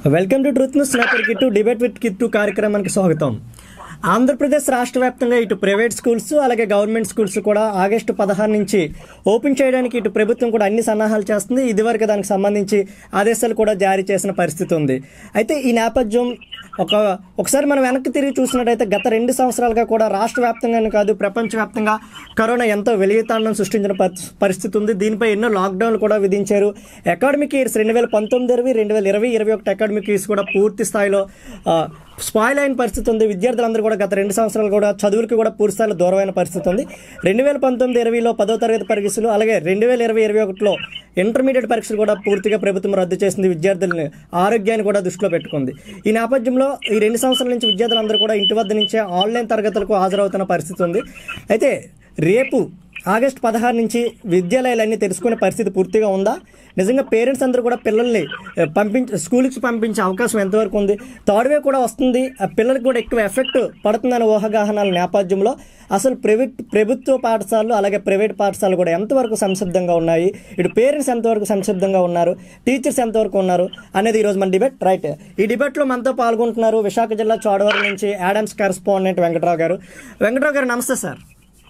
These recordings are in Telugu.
Welcome to truth news snapper kit debate with kit కార్యక్రమానికి స్వాగతం ఆంధ్రప్రదేశ్ రాష్ట్ర వ్యాప్తంగా ఇటు ప్రైవేట్ స్కూల్స్ అలాగే గవర్నమెంట్ స్కూల్స్ కూడా ఆగస్టు పదహారు నుంచి ఓపెన్ చేయడానికి ఇటు ప్రభుత్వం కూడా అన్ని సన్నాహాలు చేస్తుంది ఇదివరకు దానికి సంబంధించి ఆదేశాలు కూడా జారీ చేసిన పరిస్థితి ఉంది అయితే ఈ నేపథ్యం ఒక ఒకసారి మనం వెనక్కి తిరిగి చూసినట్టయితే గత రెండు సంవత్సరాలుగా కూడా రాష్ట్ర వ్యాప్తంగానే కాదు ప్రపంచవ్యాప్తంగా కరోనా ఎంతో వెలిగితాండం సృష్టించిన పరి- పరిస్థితి ఉంది దీనిపై ఎన్నో లాక్డౌన్లు కూడా విధించారు అకాడమిక్ ఇయర్స్ రెండు వేల పంతొమ్మిది ఇరవై రెండు వేల ఇరవై ఇరవై ఒకటి అకాడమిక్ ఇయర్స్ కూడా పూర్తి స్థాయిలో ఆ, స్పాయిల్ అయిన పరిస్థితి ఉంది విద్యార్థులందరూ కూడా గత రెండు సంవత్సరాలు కూడా చదువులకి కూడా పూర్తి స్థాయిలో దూరమైన పరిస్థితి ఉంది రెండు వేల పంతొమ్మిది ఇరవైలో పదో తరగతి పరీక్షలు అలాగే రెండు వేల ఇరవై ఇరవై ఒకటిలో ఇంటర్మీడియట్ పరీక్షలు కూడా పూర్తిగా ప్రభుత్వం రద్దు చేసింది విద్యార్థులని ఆరోగ్యాన్ని కూడా దృష్టిలో పెట్టుకుంది ఈ నేపథ్యంలో ఈ రెండు సంవత్సరాల నుంచి విద్యార్థులందరూ కూడా ఇంటి వద్ద నుంచే ఆన్లైన్ తరగతులకు హాజరవుతున్న పరిస్థితి ఉంది అయితే రేపు ఆగస్టు పదహారు నుంచి విద్యాలయాలన్నీ తెలుసుకునే పరిస్థితి పూర్తిగా ఉందా నిజంగా పేరెంట్స్ అందరూ కూడా పిల్లల్ని ఆ, పంపించ స్కూల్కి పంపించే అవకాశం ఎంతవరకు ఉంది థర్డ్ వే కూడా వస్తుంది ఆ పిల్లలకు కూడా ఎక్కువ ఎఫెక్ట్ పడుతుందనే ఊహాగాహనాల నేపథ్యంలో అసలు ప్రైవేట్ ప్రభుత్వ పాఠశాలలు అలాగే ప్రైవేట్ పాఠశాలలు కూడా ఎంతవరకు సంసిద్ధంగా ఉన్నాయి ఇటు పేరెంట్స్ ఎంతవరకు సంసిద్ధంగా ఉన్నారు టీచర్స్ ఎంతవరకు ఉన్నారు అనేది ఈరోజు మన డిబేట్ రైట్ ఈ డిబేట్లో మనతో పాల్గొంటున్నారు విశాఖ జిల్లా చోడవరం నుంచి యాడమ్స్ కరెస్పాండెంట్ వెంకట్రావు గారు వెంకట్రావు గారు నమస్తే సార్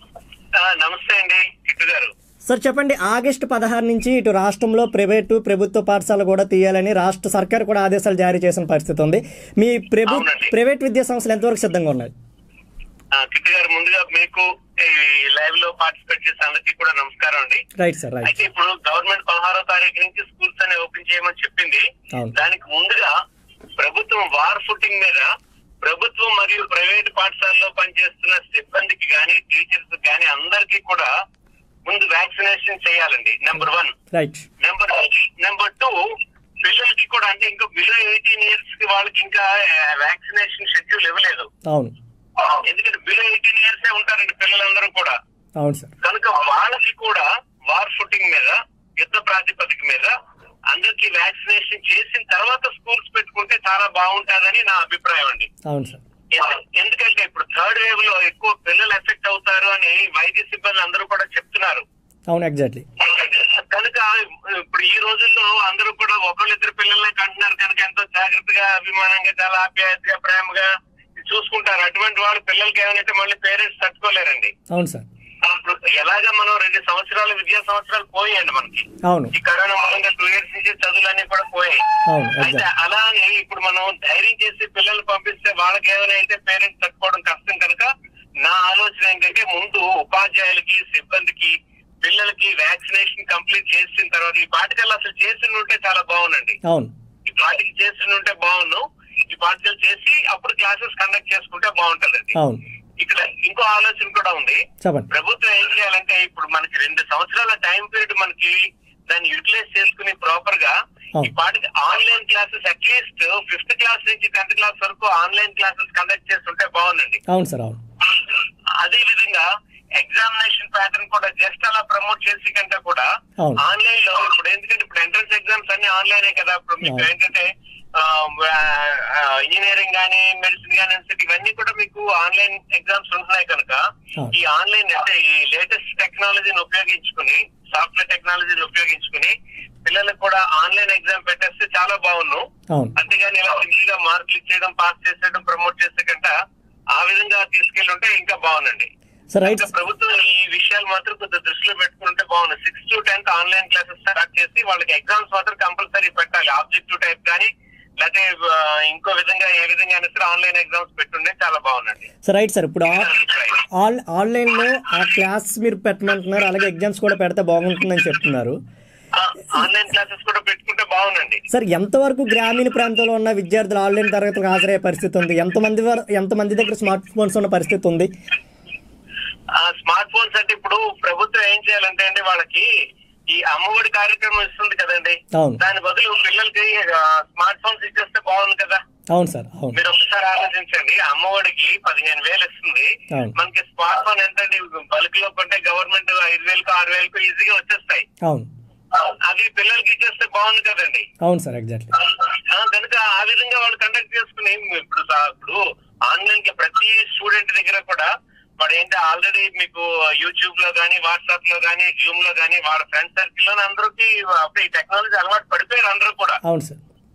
ఆ, నమస్తే అండి కిట్టు గారు సార్ చెప్పండి ఆగస్టు పదహారు నుంచి ఇటు రాష్ట్రంలో ప్రైవేటు ప్రభుత్వ పాఠశాలలు కూడా తీయాలని రాష్ట్ర సర్కార్ కూడా ఆదేశాలు జారీ చేసిన పరిస్థితి ఉంది మీ ప్రభు అవునండి. ప్రైవేట్ విద్యా సంస్థలు ఎంతవరకు సిద్ధంగా ఉన్నాయి ఆ, కిట్టు గారు ముందుగా మీకు ఈ లైవ్ లో పార్టిసిపేట్ చేసే అందరికీ కూడా నమస్కారం అండి రైట్ సార్ రైట్ అయితే ఇప్పుడు గవర్నమెంట్ పదహారో తారీఖు నుంచి స్కూల్స్ అనే ఓపెన్ చేయమని చెప్పింది అవును. దానికి ముందుగా ప్రభుత్వం వార్ ఫుటింగ్ మీద ప్రభుత్వం మరియు ప్రైవేట్ పాఠశాలలో పనిచేస్తున్న సిబ్బందికి గాని టీచర్స్ గాని అందరికీ కూడా ముందు వ్యాక్సినేషన్ చేయాలండి number one right number number two పిల్లలకి కూడా అంటే ఇంకా బిలో ఎయిటీన్ ఇయర్స్ కి వాళ్ళకి ఇంకా వ్యాక్సినేషన్ షెడ్యూల్ ఇవ్వలేదు అవును ఎందుకంటే బిలో ఎయిటీన్ ఇయర్స్ ఉంటారండి పిల్లలందరూ కూడా అవును సార్ కనుక వాళ్ళకి కూడా వార్ ఫుటింగ్ మీద యుద్ధ ప్రాతిపదిక మీద అందరికి వ్యాక్సినేషన్ చేసిన తర్వాత స్కూల్స్ పెట్టుకుంటే చాలా బాగుంటుందని నా అభిప్రాయం అండి అవును సార్ ఎందు- ఎందుకంటే ఇప్పుడు థర్డ్ వేవ్ లో ఎక్కువ పిల్లలు ఎఫెక్ట్ అవుతారు అని వైద్య సిబ్బంది అందరూ కూడా చెప్తున్నారు అవును ఎగ్జాక్ట్లీ కనుక ఇప్పుడు ఈ రోజుల్లో అందరూ కూడా ఒకళ్ళిద్దరు పిల్లల్ని కంటున్నారు కనుక ఎంతో జాగ్రత్తగా అభిమానంగా చాలా ఆప్యాయతగా ప్రేమగా చూసుకుంటారు అటువంటి వాళ్ళు పిల్లలకి ఏమైనా మళ్ళీ పేరెంట్స్ తట్టుకోలేరండి అవును సార్ అప్పుడు ఎలాగ మనం రెండు సంవత్సరాలు విద్యా సంవత్సరాలు పోయాయండి మనకి అవును ఈ కరోనా మూలంగా టూ ఇయర్స్ నుంచి చదువులన్నీ కూడా పోయాయి అవును అయితే ఎగ్జాక్ట్ అలా అని ఇప్పుడు మనం ధైర్యం చేసి పిల్లలు పంపిస్తే వాళ్ళకి ఏమైనా అయితే పేరెంట్స్ తట్టుకోవడం కష్టం కనుక నా ఆలోచన ఏంటంటే ముందు ఉపాధ్యాయులకి సిబ్బందికి పిల్లలకి వ్యాక్సినేషన్ కంప్లీట్ చేసిన తర్వాత ఈ పాఠశాల అసలు చేసి ఉంటే చాలా బాగుందండి అవును ఈ పాటికి చేసి ఉంటే బాగుండు ఈ పాఠశాల చేసి అప్పుడు క్లాసెస్ కండక్ట్ చేసుకుంటే బాగుంటదండి అవును ఇక్కడ ఇంకో ఆలోచన కూడా ఉంది చెప్పండి ప్రభుత్వం ఏం చేయాలంటే ఇప్పుడు మనకి రెండు సంవత్సరాల టైం పీరియడ్ మనకి దాన్ని యూటిలైజ్ చేసుకుని ప్రాపర్ గా అవును. ఈ పాటికి online classes at least fifth class నుంచి టెన్త్ క్లాస్ వరకు ఆన్లైన్ క్లాసెస్ కండక్ట్ చేస్తుంటే బాగుందండి అవును సార్ అవును అదే విధంగా ఎగ్జామినేషన్ ప్యాటర్న్ కూడా జస్ట్ అలా ప్రమోట్ చేసి కంటే కూడా అవును. ఆన్లైన్ లో ఇప్పుడు ఎందుకంటే ఇప్పుడు ఎంట్రన్స్ ఎగ్జామ్స్ అన్ని ఆన్లైనే కదా ఇప్పుడు మీకు అవును. ఏంటంటే ఇంజనీరింగ్ గానీ మెడిసిన్ గానీ ఎన్సెట్ ఇవన్నీ కూడా మీకు ఆన్లైన్ ఎగ్జామ్స్ ఉంటున్నాయి కనుక అవును. ఈ ఆన్లైన్ అంటే ఈ లేటెస్ట్ టెక్నాలజీని ఉపయోగించుకుని సాఫ్ట్వేర్ టెక్నాలజీని ఉపయోగించుకుని పిల్లలకు కూడా ఆన్లైన్ ఎగ్జామ్ పెట్టేస్తే చాలా బాగున్నావు అవును అంతేగాని ఇలా సింగిల్ గా మార్కులు ఇచ్చేయడం పాస్ చేసేయడం ప్రమోట్ చేసే కంట ఆ విధంగా తీసుకెళ్ళి ఉంటే ఇంకా బాగుందండి సార్ రైట్ ఇంకా ప్రభుత్వం ఈ విషయాలు మాత్రం కొంచెం దృష్టిలో పెట్టుకుంటే బాగుంది sixth to tenth online classes start చేసి వాళ్ళకి ఎగ్జామ్స్ మాత్రం కంపల్సరీ పెట్టాలి ఆబ్జెక్టివ్ టైప్ కానీ లేకపోతే ఆ, ఇంకో విధంగా ఏ విధంగా అయినా సరే ఆన్లైన్ ఎగ్జామ్స్ పెట్టుండే చాలా బాగుందండి సార్ రైట్ సార్ ఇప్పుడు ఆ- ఆన్ ఆన్లైన్లో ఆ క్లాస్ మీరు పెట్టమంటున్నారు అలాగే ఎగ్జామ్స్ కూడా పెడితే బాగుంటుందని చెప్తున్నారు ఆన్లైన్ క్లాసెస్ కూడా పెట్టుకుంటే బాగుందండి సార్ ఎంతవరకు గ్రామీణ ప్రాంతంలో ఉన్న విద్యార్థులు ఆన్లైన్ తరగతులకు హాజరయ్యే పరిస్థితి ఉంది ఎంతమంది వర- ఎంతమంది దగ్గర స్మార్ట్ ఫోన్స్ ఉన్న పరిస్థితి ఉంది ఆ స్మార్ట్ ఫోన్స్ అంటే ఇప్పుడు ప్రభుత్వం ఏం చేయాలంటే అండి వాళ్ళకి ఈ అమ్మఒడి కార్యక్రమం ఇస్తుంది కదండి అవును దాని బదులు పిల్లలకి స్మార్ట్ ఫోన్స్ ఇచ్చేస్తే బాగుంది కదా అవును సార్ అవును మీరు ఒకసారి ఆలోచించండి అమ్మఒడికి పదిహేను వేలు ఇస్తుంది అవును. మనకి స్మార్ట్ ఫోన్ ఎంత బల్క్ లో కొంటే గవర్నమెంట్ ఐదు వేలకు ఆరు వేలకు ఈజీగా వచ్చేస్తాయి అవును అది పిల్లలకి ఇచ్చేస్తే బాగుంది కదండి అవును సార్ ఎగ్జాక్ట్లీ ఆ, కనుక ఆ విధంగా వాళ్ళు కండక్ట్ చేసుకుని ఇప్పుడు సా- ఇప్పుడు ఆన్లైన్ కి ప్రతి స్టూడెంట్ దగ్గర కూడా వాడు ఏంటి ఆల్రెడీ మీకు యూట్యూబ్ లో గానీ వాట్సాప్ లో గానీ జూమ్ లో గానీ వాళ్ళ ఫ్రెండ్ సర్కిల్ లో అందరికి అప్పుడు ఈ టెక్నాలజీ అలవాటు పడిపోయారు అందరూ కూడా అవును సార్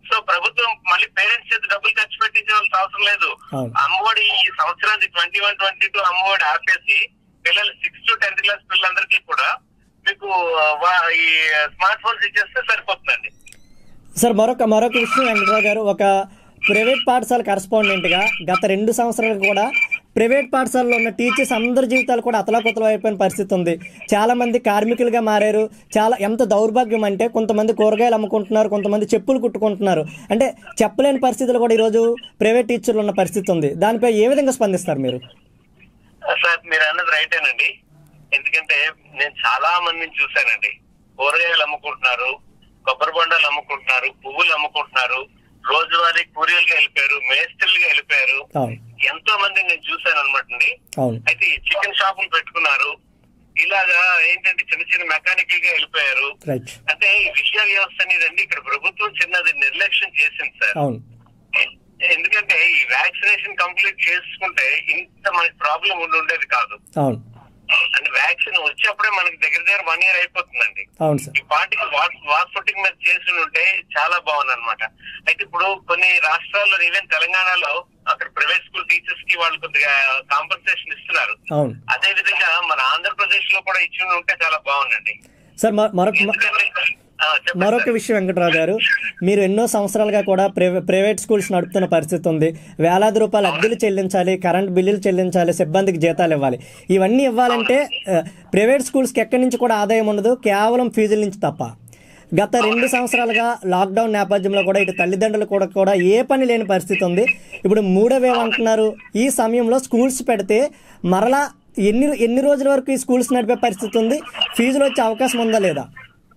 సో ప్రభుత్వం మళ్ళీ పేరెంట్స్ చేత డబ్బులు ఖర్చు పెట్టించాల్సిన అవసరం లేదు అవును. అమ్మఒడి ఈ సంవత్సరానికి twenty one twenty two Amma Vodi ఆపేసి పిల్లలు సిక్స్త్ టు టెన్త్ క్లాస్ పిల్లలందరికీ కూడా మీకు వా- ఈ స్మార్ట్ ఫోన్స్ ఇచ్చేస్తే సరిపోతుందండి సార్ మరొక మరొక విషయం వెంకటరావు గారు ఒక ప్రైవేట్ పాఠశాల కరస్పాండెంట్గా గత రెండు సంవత్సరాలు కూడా ప్రైవేట్ పాఠశాలలో ఉన్న టీచర్స్ అందరి జీవితాలు కూడా అతలాకుతలం అయిపోయిన పరిస్థితి ఉంది చాలా మంది కార్మికులుగా మారారు చాలా ఎంత దౌర్భాగ్యం అంటే కొంతమంది కూరగాయలు అమ్ముకుంటున్నారు కొంతమంది చెప్పులు కుట్టుకుంటున్నారు అంటే చెప్పలేని పరిస్థితులు కూడా ఈరోజు ప్రైవేట్ టీచర్లు ఉన్న పరిస్థితి ఉంది దానిపై ఏ విధంగా స్పందిస్తారు మీరు సార్ మీరు అన్నది రైటేనండి ఎందుకంటే నేను చాలా మందిని చూశానండి కూరగాయలు అమ్ముకుంటున్నారు కొబ్బరి బొండాలు అమ్ముకుంటున్నారు పువ్వులు అమ్ముకుంటున్నారు రోజువారీ కూలీలుగా వెళ్ళిపోయారు మేస్త్రీలుగా వెళ్ళిపోయారు అవును ఎంతో మందిని నేను చూశాను అనమాట అండి అవును అయితే ఈ చికెన్ షాపులు పెట్టుకున్నారు ఇలాగా ఏంటంటే చిన్న చిన్న మెకానికల్ గా వెళ్ళిపోయారు రైట్ అంటే ఈ విద్యా వ్యవస్థ అనేది ఇక్కడ ప్రభుత్వం చిన్నది నిర్లక్ష్యం చేసింది సార్ అవును ఎందుకంటే ఈ వ్యాక్సినేషన్ కంప్లీట్ చేసుకుంటే ఇంత మనకి ప్రాబ్లం ఉండి ఉండేది కాదు అవును అంటే వ్యాక్సిన్ వచ్చేప్పుడే మనకి దగ్గర దగ్గర వన్ ఇయర్ అయిపోతుందండి అవును సార్ ఈ పార్టీకి వార్ ఫుటింగ్ మీద చేసి ఉంటే చాలా బాగుంది అనమాట అయితే ఇప్పుడు కొన్ని రాష్ట్రాల్లో ఈవెన్ తెలంగాణలో అక్కడ ప్రైవేట్ స్కూల్ టీచర్స్ కి వాళ్ళు కొద్దిగా కాంపన్సేషన్ ఇస్తున్నారు అవును అదే విధంగా మన ఆంధ్రప్రదేశ్ లో కూడా ఇచ్చి ఉంటే చాలా బాగుందండి సార్ మ- మరొక ఎందుకంటే ఆ, చెప్పండి మరొక సార్. విషయం వెంకటరావు గారు మీరు ఎన్నో సంవత్సరాలుగా కూడా ప్రైవే ప్రైవేట్ స్కూల్స్ నడుపుతున్న పరిస్థితి ఉంది వేలాది రూపాయలు అద్దెలు చెల్లించాలి కరెంట్ బిల్లులు చెల్లించాలి సిబ్బందికి జీతాలు ఇవ్వాలి ఇవన్నీ ఇవ్వాలంటే ఆ, ప్రైవేట్ స్కూల్స్కి ఎక్కడి నుంచి కూడా ఆదాయం ఉండదు కేవలం ఫీజుల నుంచి తప్ప గత రెండు సంవత్సరాలుగా లాక్డౌన్ నేపథ్యంలో కూడా ఇటు తల్లిదండ్రులు కూడా కూడా ఏ పని లేని పరిస్థితి ఉంది ఇప్పుడు మూడో వేవ్ అంటున్నారు ఈ సమయంలో స్కూల్స్ పెడితే మరలా ఎన్ని ఎన్ని రోజుల వరకు ఈ స్కూల్స్ నడిపే పరిస్థితి ఉంది ఫీజులు వచ్చే అవకాశం ఉందా లేదా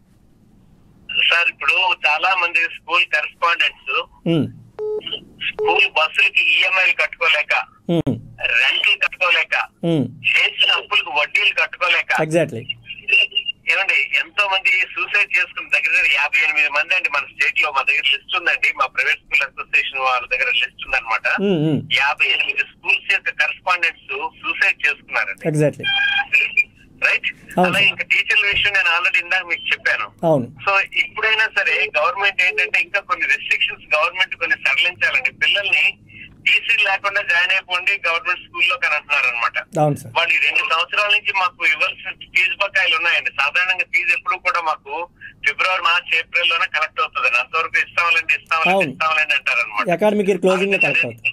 సార్ ఇప్పుడు చాలా మంది స్కూల్ కరెస్పాండెంట్స్ ఉమ్, స్కూల్ బస్సులకి ఈఎంఐలు కట్టుకోలేక ఉమ్, రెంట్లు కట్టుకోలేక ఉమ్. చేసిన అప్పులకు వడ్డీలు కట్టుకోలేక ఎగ్జాక్ట్లీ ఏమండి ఎంతో మంది సూసైడ్ చేసుకున్న దగ్గర దగ్గర యాభై ఎనిమిది మంది అండి మన స్టేట్ లో మా దగ్గర లిస్ట్ ఉందండి మా ప్రైవేట్ స్కూల్ అసోసియేషన్ వాళ్ళ దగ్గర లిస్ట్ ఉందన్నమాట ఉమ్, ఉమ్. యాభై ఎనిమిది స్కూల్స్ యొక్క కరెస్పాండెంట్స్ సూసైడ్ చేసుకున్నారండి ఎగ్జాక్ట్లీ రైట్ అవును. అలా ఇంకా టీచర్ల విషయం నేను ఆల్రెడీ ఇందాక మీకు చెప్పాను అవును సో ఇప్పుడైనా సరే గవర్నమెంట్ ఏంటంటే ఇంకా కొన్ని రెస్ట్రిక్షన్స్ గవర్నమెంట్ కొన్ని సడలించాలండి పిల్లల్ని టీసీ లేకుండా జాయిన్ అయిపోండి గవర్నమెంట్ స్కూల్లో కానీ అంటున్నారు అనమాట అవును సార్ వాళ్ళు ఈ రెండు సంవత్సరాల నుంచి మాకు ఇవ్వాల్సిన ఫీజు బకాయిలు ఉన్నాయండి సాధారణంగా ఫీజు ఎప్పుడు కూడా మాకు ఫిబ్రవరి మార్చ్ ఏప్రిల్ లోనే కలెక్ట్ అవుతుంది అంతవరకు ఇస్తాంలేండి ఇస్తాంలేండి అవును. ఇస్తాంలేండి అంటారు అనమాట అకాడమిక్ ఇయర్ క్లోజింగ్ లో కరెక్ట్ అవుతుంది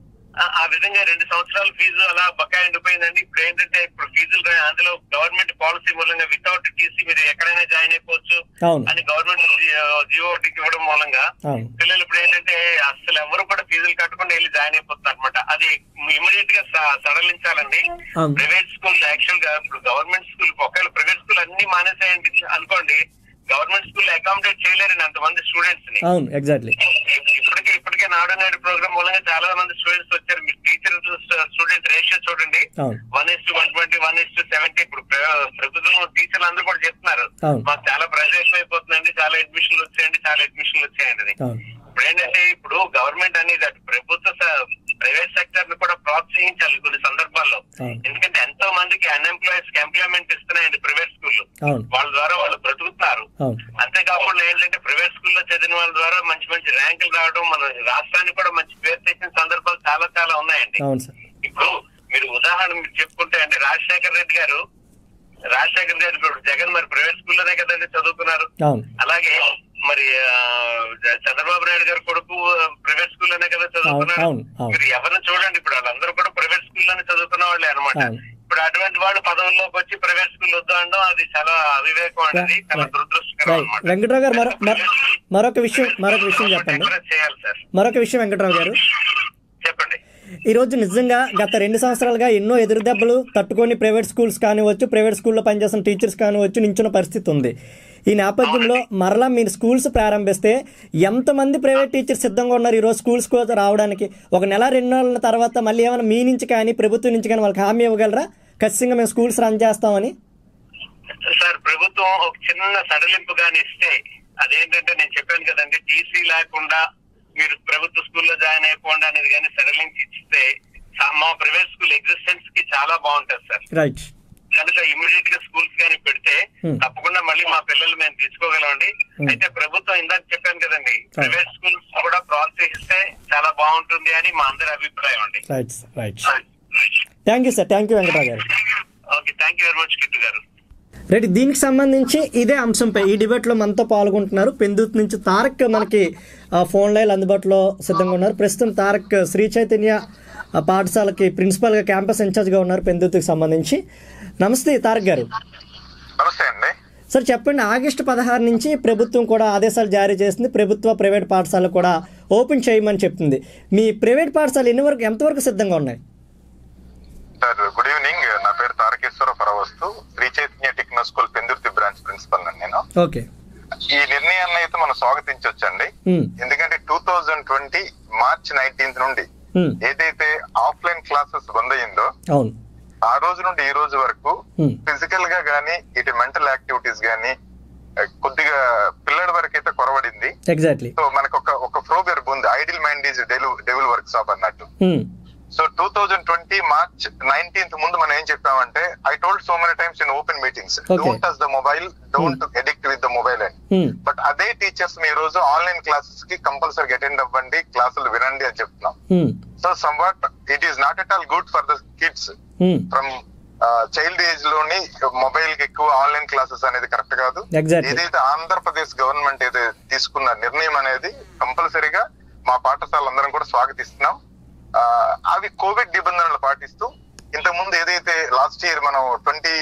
ఆ విధంగా రెండు సంవత్సరాల ఫీజు అలా బకాయి ఉండిపోయిందండి ఇప్పుడు ఏంటంటే ఇప్పుడు ఫీజులు రా- అందులో గవర్నమెంట్ పాలసీ మూలంగా వితౌట్ టీసీ మీరు ఎక్కడైనా జాయిన్ అయిపోవచ్చు అవును అని గవర్నమెంట్ జియో ఒకటికి ఇవ్వడం మూలంగా అవును పిల్లలు ఇప్పుడు ఏంటంటే అసలు ఎవరు కూడా ఫీజులు కట్టకుండా వెళ్ళి జాయిన్ అయిపోతున్నారు అనమాట అది ఇమీడియట్ గా స- సడలించాలండి అవును. ప్రైవేట్ స్కూల్ యాక్చువల్ గా ఇప్పుడు గవర్నమెంట్ స్కూల్ ఒకవేళ ప్రైవేట్ స్కూల్ అన్ని మానేసాయండి అనుకోండి గవర్నమెంట్ స్కూల్ అకామిడేట్ చేయలేరండి అంతమంది స్టూడెంట్స్ ని అవును ఎగ్జాక్ట్లీ ఇప్పటికే ఇప్పటికే నాడు నేడు ప్రోగ్రామ్ మూలంగా చాలా మంది స్టూడెంట్స్ వచ్చారు మీరు టీచర్ స్టూడెంట్ రేషియో చూడండి అవును one is to one twenty one is to seventy ఇప్పుడు ప్ర- ప్రభుత్వం టీచర్లు అందరూ కూడా చెప్తున్నారు అవును. మాకు చాలా ప్రెజరేషన్ అయిపోతుందండి చాలా అడ్మిషన్లు వచ్చాయండి చాలా అడ్మిషన్లు వచ్చాయండి అని. అవును ఇప్పుడు ఏంటంటే ఇప్పుడు గవర్నమెంట్ అనేది అటు ప్రభుత్వ ప్రైవేట్ సెక్టర్ ని కూడా ప్రోత్సహించాలి కొన్ని సందర్భాల్లో అవును. ఎందుకంటే ఎంతో మందికి అన్ఎంప్లాయీస్ కి ఎంప్లాయ్మెంట్ ఇస్తున్నాయండి ప్రైవేట్ స్కూల్లో అవును వాళ్ళ ద్వారా వాళ్ళు బ్రతుకుతున్నారు అవును అంతేకాకుండా ఏంటంటే ప్రైవేట్ స్కూల్లో చదివిన వాళ్ళ ద్వారా మంచి మంచి ర్యాంకులు రావడం మన రాష్ట్రానికి కూడా మంచి పేరు తెచ్చిన సందర్భాలు చాలా చాలా ఉన్నాయండి అవును సార్ ఇప్పుడు మీరు ఉదాహరణ మీరు చెప్పుకుంటే అంటే రాజశేఖర్ రెడ్డి గారు రాజశేఖర్ గారు ఇప్పుడు జగన్ మరి ప్రైవేట్ స్కూల్లోనే కదండి చదువుకున్నారు అవును అలాగే మరి ఆ, చంద్రబాబు నాయుడు గారు కొడుకు ప్రైవేట్ స్కూల్లోనే కదా చదువుకున్నారు అవును, అవును. మీరు ఎవరిని చూడండి ఇప్పుడు వాళ్ళందరూ కూడా ప్రైవేట్ స్కూల్లోనే చదువుకున్న వాళ్ళే అనమాట అవును. ఇప్పుడు అటువంటి వాళ్ళు పదవుల్లోకి వచ్చి ప్రైవేట్ స్కూల్ వద్దు అనడం అది చాలా అవివేకం అనేది చాలా రైట్. దురదృష్టకరం రైట్ అనమాట వెంకట్రావు గారు మరో మరో- మరొక విషయం మరొక విషయం చెప్పండి చేయాలి సార్ మరొక విషయం వెంకట్రావు గారు చెప్పండి ఈ రోజు నిజంగా గత రెండు సంవత్సరాలుగా ఎన్నో ఎదురు దెబ్బలు తట్టుకొని ప్రైవేట్ స్కూల్స్ కానివచ్చు ప్రైవేట్ స్కూల్లో పనిచేస్తున్న టీచర్స్ కానివచ్చు నించున్న పరిస్థితి ఉంది ఈ నేపథ్యంలో మరలా మీరు స్కూల్స్ ప్రారంభిస్తే ఎంతమంది ప్రైవేట్ టీచర్స్ సిద్ధంగా ఉన్నారు ఈరోజు స్కూల్స్ కోసం రావడానికి ఒక నెల రెండు నెలల తర్వాత మళ్ళీ ఏమైనా మీ నుంచి కానీ ప్రభుత్వం నుంచి కానీ వాళ్ళకి హామీ ఇవ్వగలరా ఖచ్చితంగా మేము స్కూల్స్ రన్ చేస్తామని సార్ ప్రభుత్వం ఒక చిన్న సడలింపు గాని ఇస్తే అదేంటంటే నేను చెప్పాను కదండి టీసీ లేకుండా మీరు ప్రభుత్వ స్కూల్లో జాయిన్ అయిపోండి అనేది కానీ సడలించి ఇస్తే సా- మా ప్రైవేట్ స్కూల్ ఎగ్జిస్టెన్స్ కి చాలా బాగుంటది సార్ రైట్ కానీ గా ఇమీడియట్ గా స్కూల్స్ గానీ పెడితే Hmm. తప్పకుండా మళ్ళీ మా పిల్లలు మేము తీసుకోగలమండి Hmm. అయితే ప్రభుత్వం ఇందాక చెప్పాను కదండి ప్రైవేట్ స్కూల్స్ కూడా ప్రోత్సహిస్తే చాలా బాగుంటుంది అని మా అందరి అభిప్రాయం అండి right right thank you sir thank you Venkata Rao గారు okay thank you very much Kittu గారు రైట్ దీనికి సంబంధించి ఇదే అంశంపై ఈ డిబేట్లో మనతో పాల్గొంటున్నారు పెందుతు నుంచి తారక్ మనకి ఆ, ఫోన్ లైన్ అందుబాటులో సిద్ధంగా ఉన్నారు ప్రస్తుతం తారక్ శ్రీ చైతన్య ఆ, పాఠశాలకి ప్రిన్సిపల్గా క్యాంపస్ ఇన్ఛార్జ్గా ఉన్నారు పెందుతుకి సంబంధించి నమస్తే తారక్ గారు నమస్తే అండి సార్ చెప్పండి ఆగస్టు పదహారు నుంచి ప్రభుత్వం కూడా ఆదేశాలు జారీ చేసింది ప్రభుత్వ ప్రైవేట్ పాఠశాలలు కూడా ఓపెన్ చేయమని చెప్తుంది మీ ప్రైవేట్ పాఠశాలలు ఎన్ని వరకు ఎంతవరకు సిద్ధంగా ఉన్నాయి సార్ గుడ్ ఈవినింగ్ నా పేరు Tarakeswara Paravastu Sri Chaitanya techno school Pendurthi branch principal అండి నేను ఓకే ఈ నిర్ణయాన్ని అయితే మనం స్వాగతించవచ్చండి ఉమ్, ఎందుకంటే two thousand twenty March nineteenth నుండి ఉమ్, ఏదైతే ఆఫ్లైన్ క్లాసెస్ బంద్ అయిందో అవును ఆ రోజు నుండి ఈ రోజు వరకు ఉమ్, ఫిజికల్ గా గానీ ఇటు మెంటల్ యాక్టివిటీస్ గానీ ఆ, కొద్దిగా పిల్లడి వరకు అయితే కొరవడింది ఎగ్జాక్ట్లీ సో మనకు ఒక ఒక ప్రోబెర్బ్ ఉంది idle mind is devil workshop అన్నట్టు um, so two thousand twenty March nineteenth ముందు మనం ఏం చెప్పామంటే I told so many times in open meetings Okay. Don't touch the mobile don't addict with the mobile and um, but అదే టీచర్స్ ఈ రోజు ఆన్లైన్ క్లాసెస్ కి కంపల్సరీ అటెండ్ అవ్వండి క్లాసులు వినండి అని చెప్తున్నాం um, so somewhat it is not at all good for the kids um, from child age లోని మొబైల్ కి ఎక్కువ ఆన్లైన్ క్లాసెస్ అనేది కరెక్ట్ కాదు Exactly. ఏదైతే ఆంధ్రప్రదేశ్ గవర్నమెంట్ ఏదైతే తీసుకున్న నిర్ణయం అనేది కంపల్సరీగా మా పాఠశాల అందరం కూడా స్వాగతిస్తున్నాం ఆ, అవి కోవిడ్ నిబంధనలు పాటిస్తూ ఇంతకు ముందు ఏదైతే లాస్ట్ ఇయర్ మనం twenty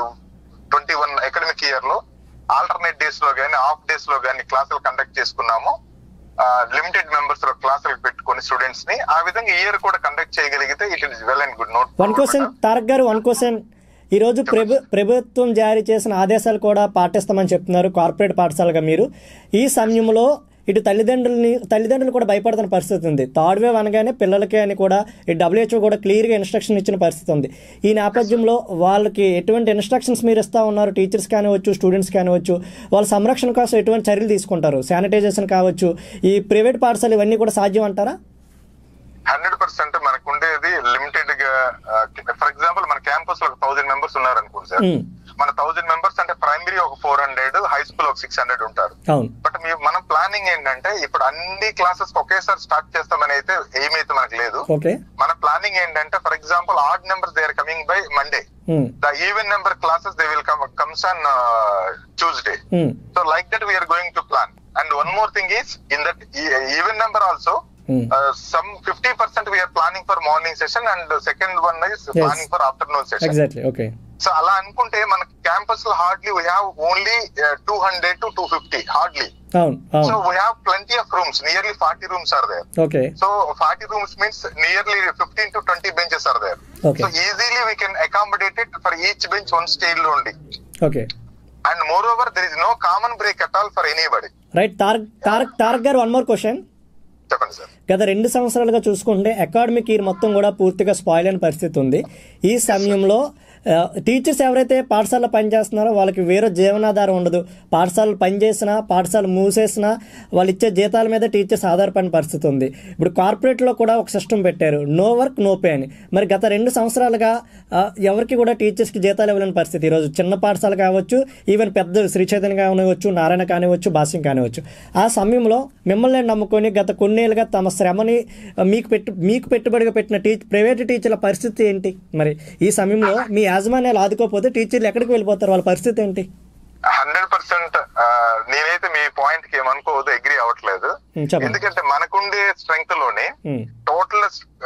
twenty one academic year లో ఆల్టర్నేట్ డేస్ లో గానీ ఆఫ్ డేస్ లో గానీ క్లాసులు కండక్ట్ చేసుకున్నాము లిమిటెడ్ మెంబర్స్ లో క్లాసులు పెట్టుకుని స్టూడెంట్స్ ని ఆ విధంగా ఇయర్ కూడా కండక్ట్ చేయగలిగితే it is well and good note one question Tarak గారు వన్ క్వశ్చన్ ఈరోజు ప్రభు ప్రభుత్వం జారీ చేసిన ఆదేశాలు కూడా పాటిస్తామని చెప్తున్నారు కార్పొరేట్ పాఠశాలగా మీరు ఈ సమయంలో ఇటు తల్లిదండ్రులని తల్లిదండ్రులు కూడా భయపడుతున్న పరిస్థితి ఉంది థర్డ్ వేవ్ అనగానే పిల్లలకి అని కూడా ఈ డబ్ల్యూహెచ్ఓ కూడా క్లియర్గా ఇన్స్ట్రక్షన్ ఇచ్చిన పరిస్థితి ఉంది ఈ నేపథ్యంలో వాళ్ళకి ఎటువంటి ఇన్స్ట్రక్షన్స్ మీరు ఇస్తా ఉన్నారు టీచర్స్ కానివచ్చు స్టూడెంట్స్ కానివచ్చు వాళ్ళ సంరక్షణ కోసం ఎటువంటి చర్యలు తీసుకుంటారు శానిటైజేషన్ కావచ్చు ఈ ప్రైవేట్ పాఠశాల ఇవన్నీ కూడా సాధ్యం అంటారా హండ్రెడ్ పర్సెంట్ మనకు ఉండేది లిమిటెడ్ గా ఫర్ ఎగ్జాంపుల్ మన క్యాంపస్ లో ఒక థౌసండ్ మెంబర్స్ ఉన్నారు అనుకోండి సార్ ఉమ్, మన థౌసండ్ మెంబర్స్ అంటే ప్రైమరీ ఒక ఫోర్ హండ్రెడ్ హై స్కూల్ ఒక సిక్స్ హండ్రెడ్ ఉంటారు అవును బట్ మీ మనం ప్లానింగ్ ఏంటంటే ఇప్పుడు అన్ని క్లాసెస్ ఒకేసారి స్టార్ట్ చేస్తామని అయితే ఏమైతే మనకు లేదు ఓకే మన ప్లానింగ్ ఏంటంటే for example odd numbers they are coming by Monday um, the even number classes they will come comes on Tuesday um, so like that we're going to plan and one more thing is in that even number also um. Some fifty percent we're planning for morning session and second one is Yes. Planning for afternoon session exactly okay so అలా అనుకుంటే మన క్యాంపస్ లో hardly we have only two hundred to two fifty hardly అవును సో అవును we have plenty of rooms nearly forty rooms are there okay so forty rooms means nearly fifteen to twenty benches are there Okay. So easily we can accommodate it for each bench one stale only okay and more over there is no common break at all for anybody right Tarak Tarak Tarak గారు వన్ మోర్ క్వశ్చన్ చెప్పండి సార్ గత రెండు సంవత్సరాలుగా చూసుకుంటే అకాడమిక్ ఇయర్ మొత్తం కూడా పూర్తిగా స్పాయిల్ అయిన పరిస్థితి ఉంది ఈ సమయంలో ఆ, టీచర్స్ ఎవరైతే పాఠశాలలో పనిచేస్తున్నారో వాళ్ళకి వేరే జీవనాధారం ఉండదు పాఠశాలలు పనిచేసినా పాఠశాల మూసేసినా వాళ్ళు ఇచ్చే జీతాల మీద టీచర్స్ ఆధారపడిన పరిస్థితి ఉంది ఇప్పుడు కార్పొరేట్లో కూడా ఒక సిస్టమ్ పెట్టారు నో వర్క్ నో పే అని మరి గత రెండు సంవత్సరాలుగా ఆ, ఎవరికి కూడా టీచర్స్కి జీతాలు ఇవ్వలేని పరిస్థితి ఈరోజు చిన్న పాఠశాల కావచ్చు ఈవెన్ పెద్ద శ్రీ చైతన్య కానివచ్చు నారాయణ కానివచ్చు భాష్యం కానివచ్చు ఆ సమయంలో మిమ్మల్ని నమ్ముకొని గత కొన్నేళ్ళుగా తమ శ్రమని ఆ, మీకు పెట్టు మీకు పెట్టుబడిగా పెట్టిన టీ ప్రైవేట్ టీచర్ల పరిస్థితి ఏంటి మరి ఈ సమయంలో మీ యాజమాన్యాలు ఆదుకోకపోతే టీచర్లు ఎక్కడికి వెళ్ళిపోతారు వాళ్ళ పరిస్థితి ఏంటి హండ్రెడ్ పర్సెంట్ నేనైతే మీ పాయింట్ కి ఏమనుకోవద్దు అగ్రి అవ్వట్లేదు ఉం, చెప్పండి ఎందుకంటే మనకుండే స్ట్రెంగ్త్ లోనే um, total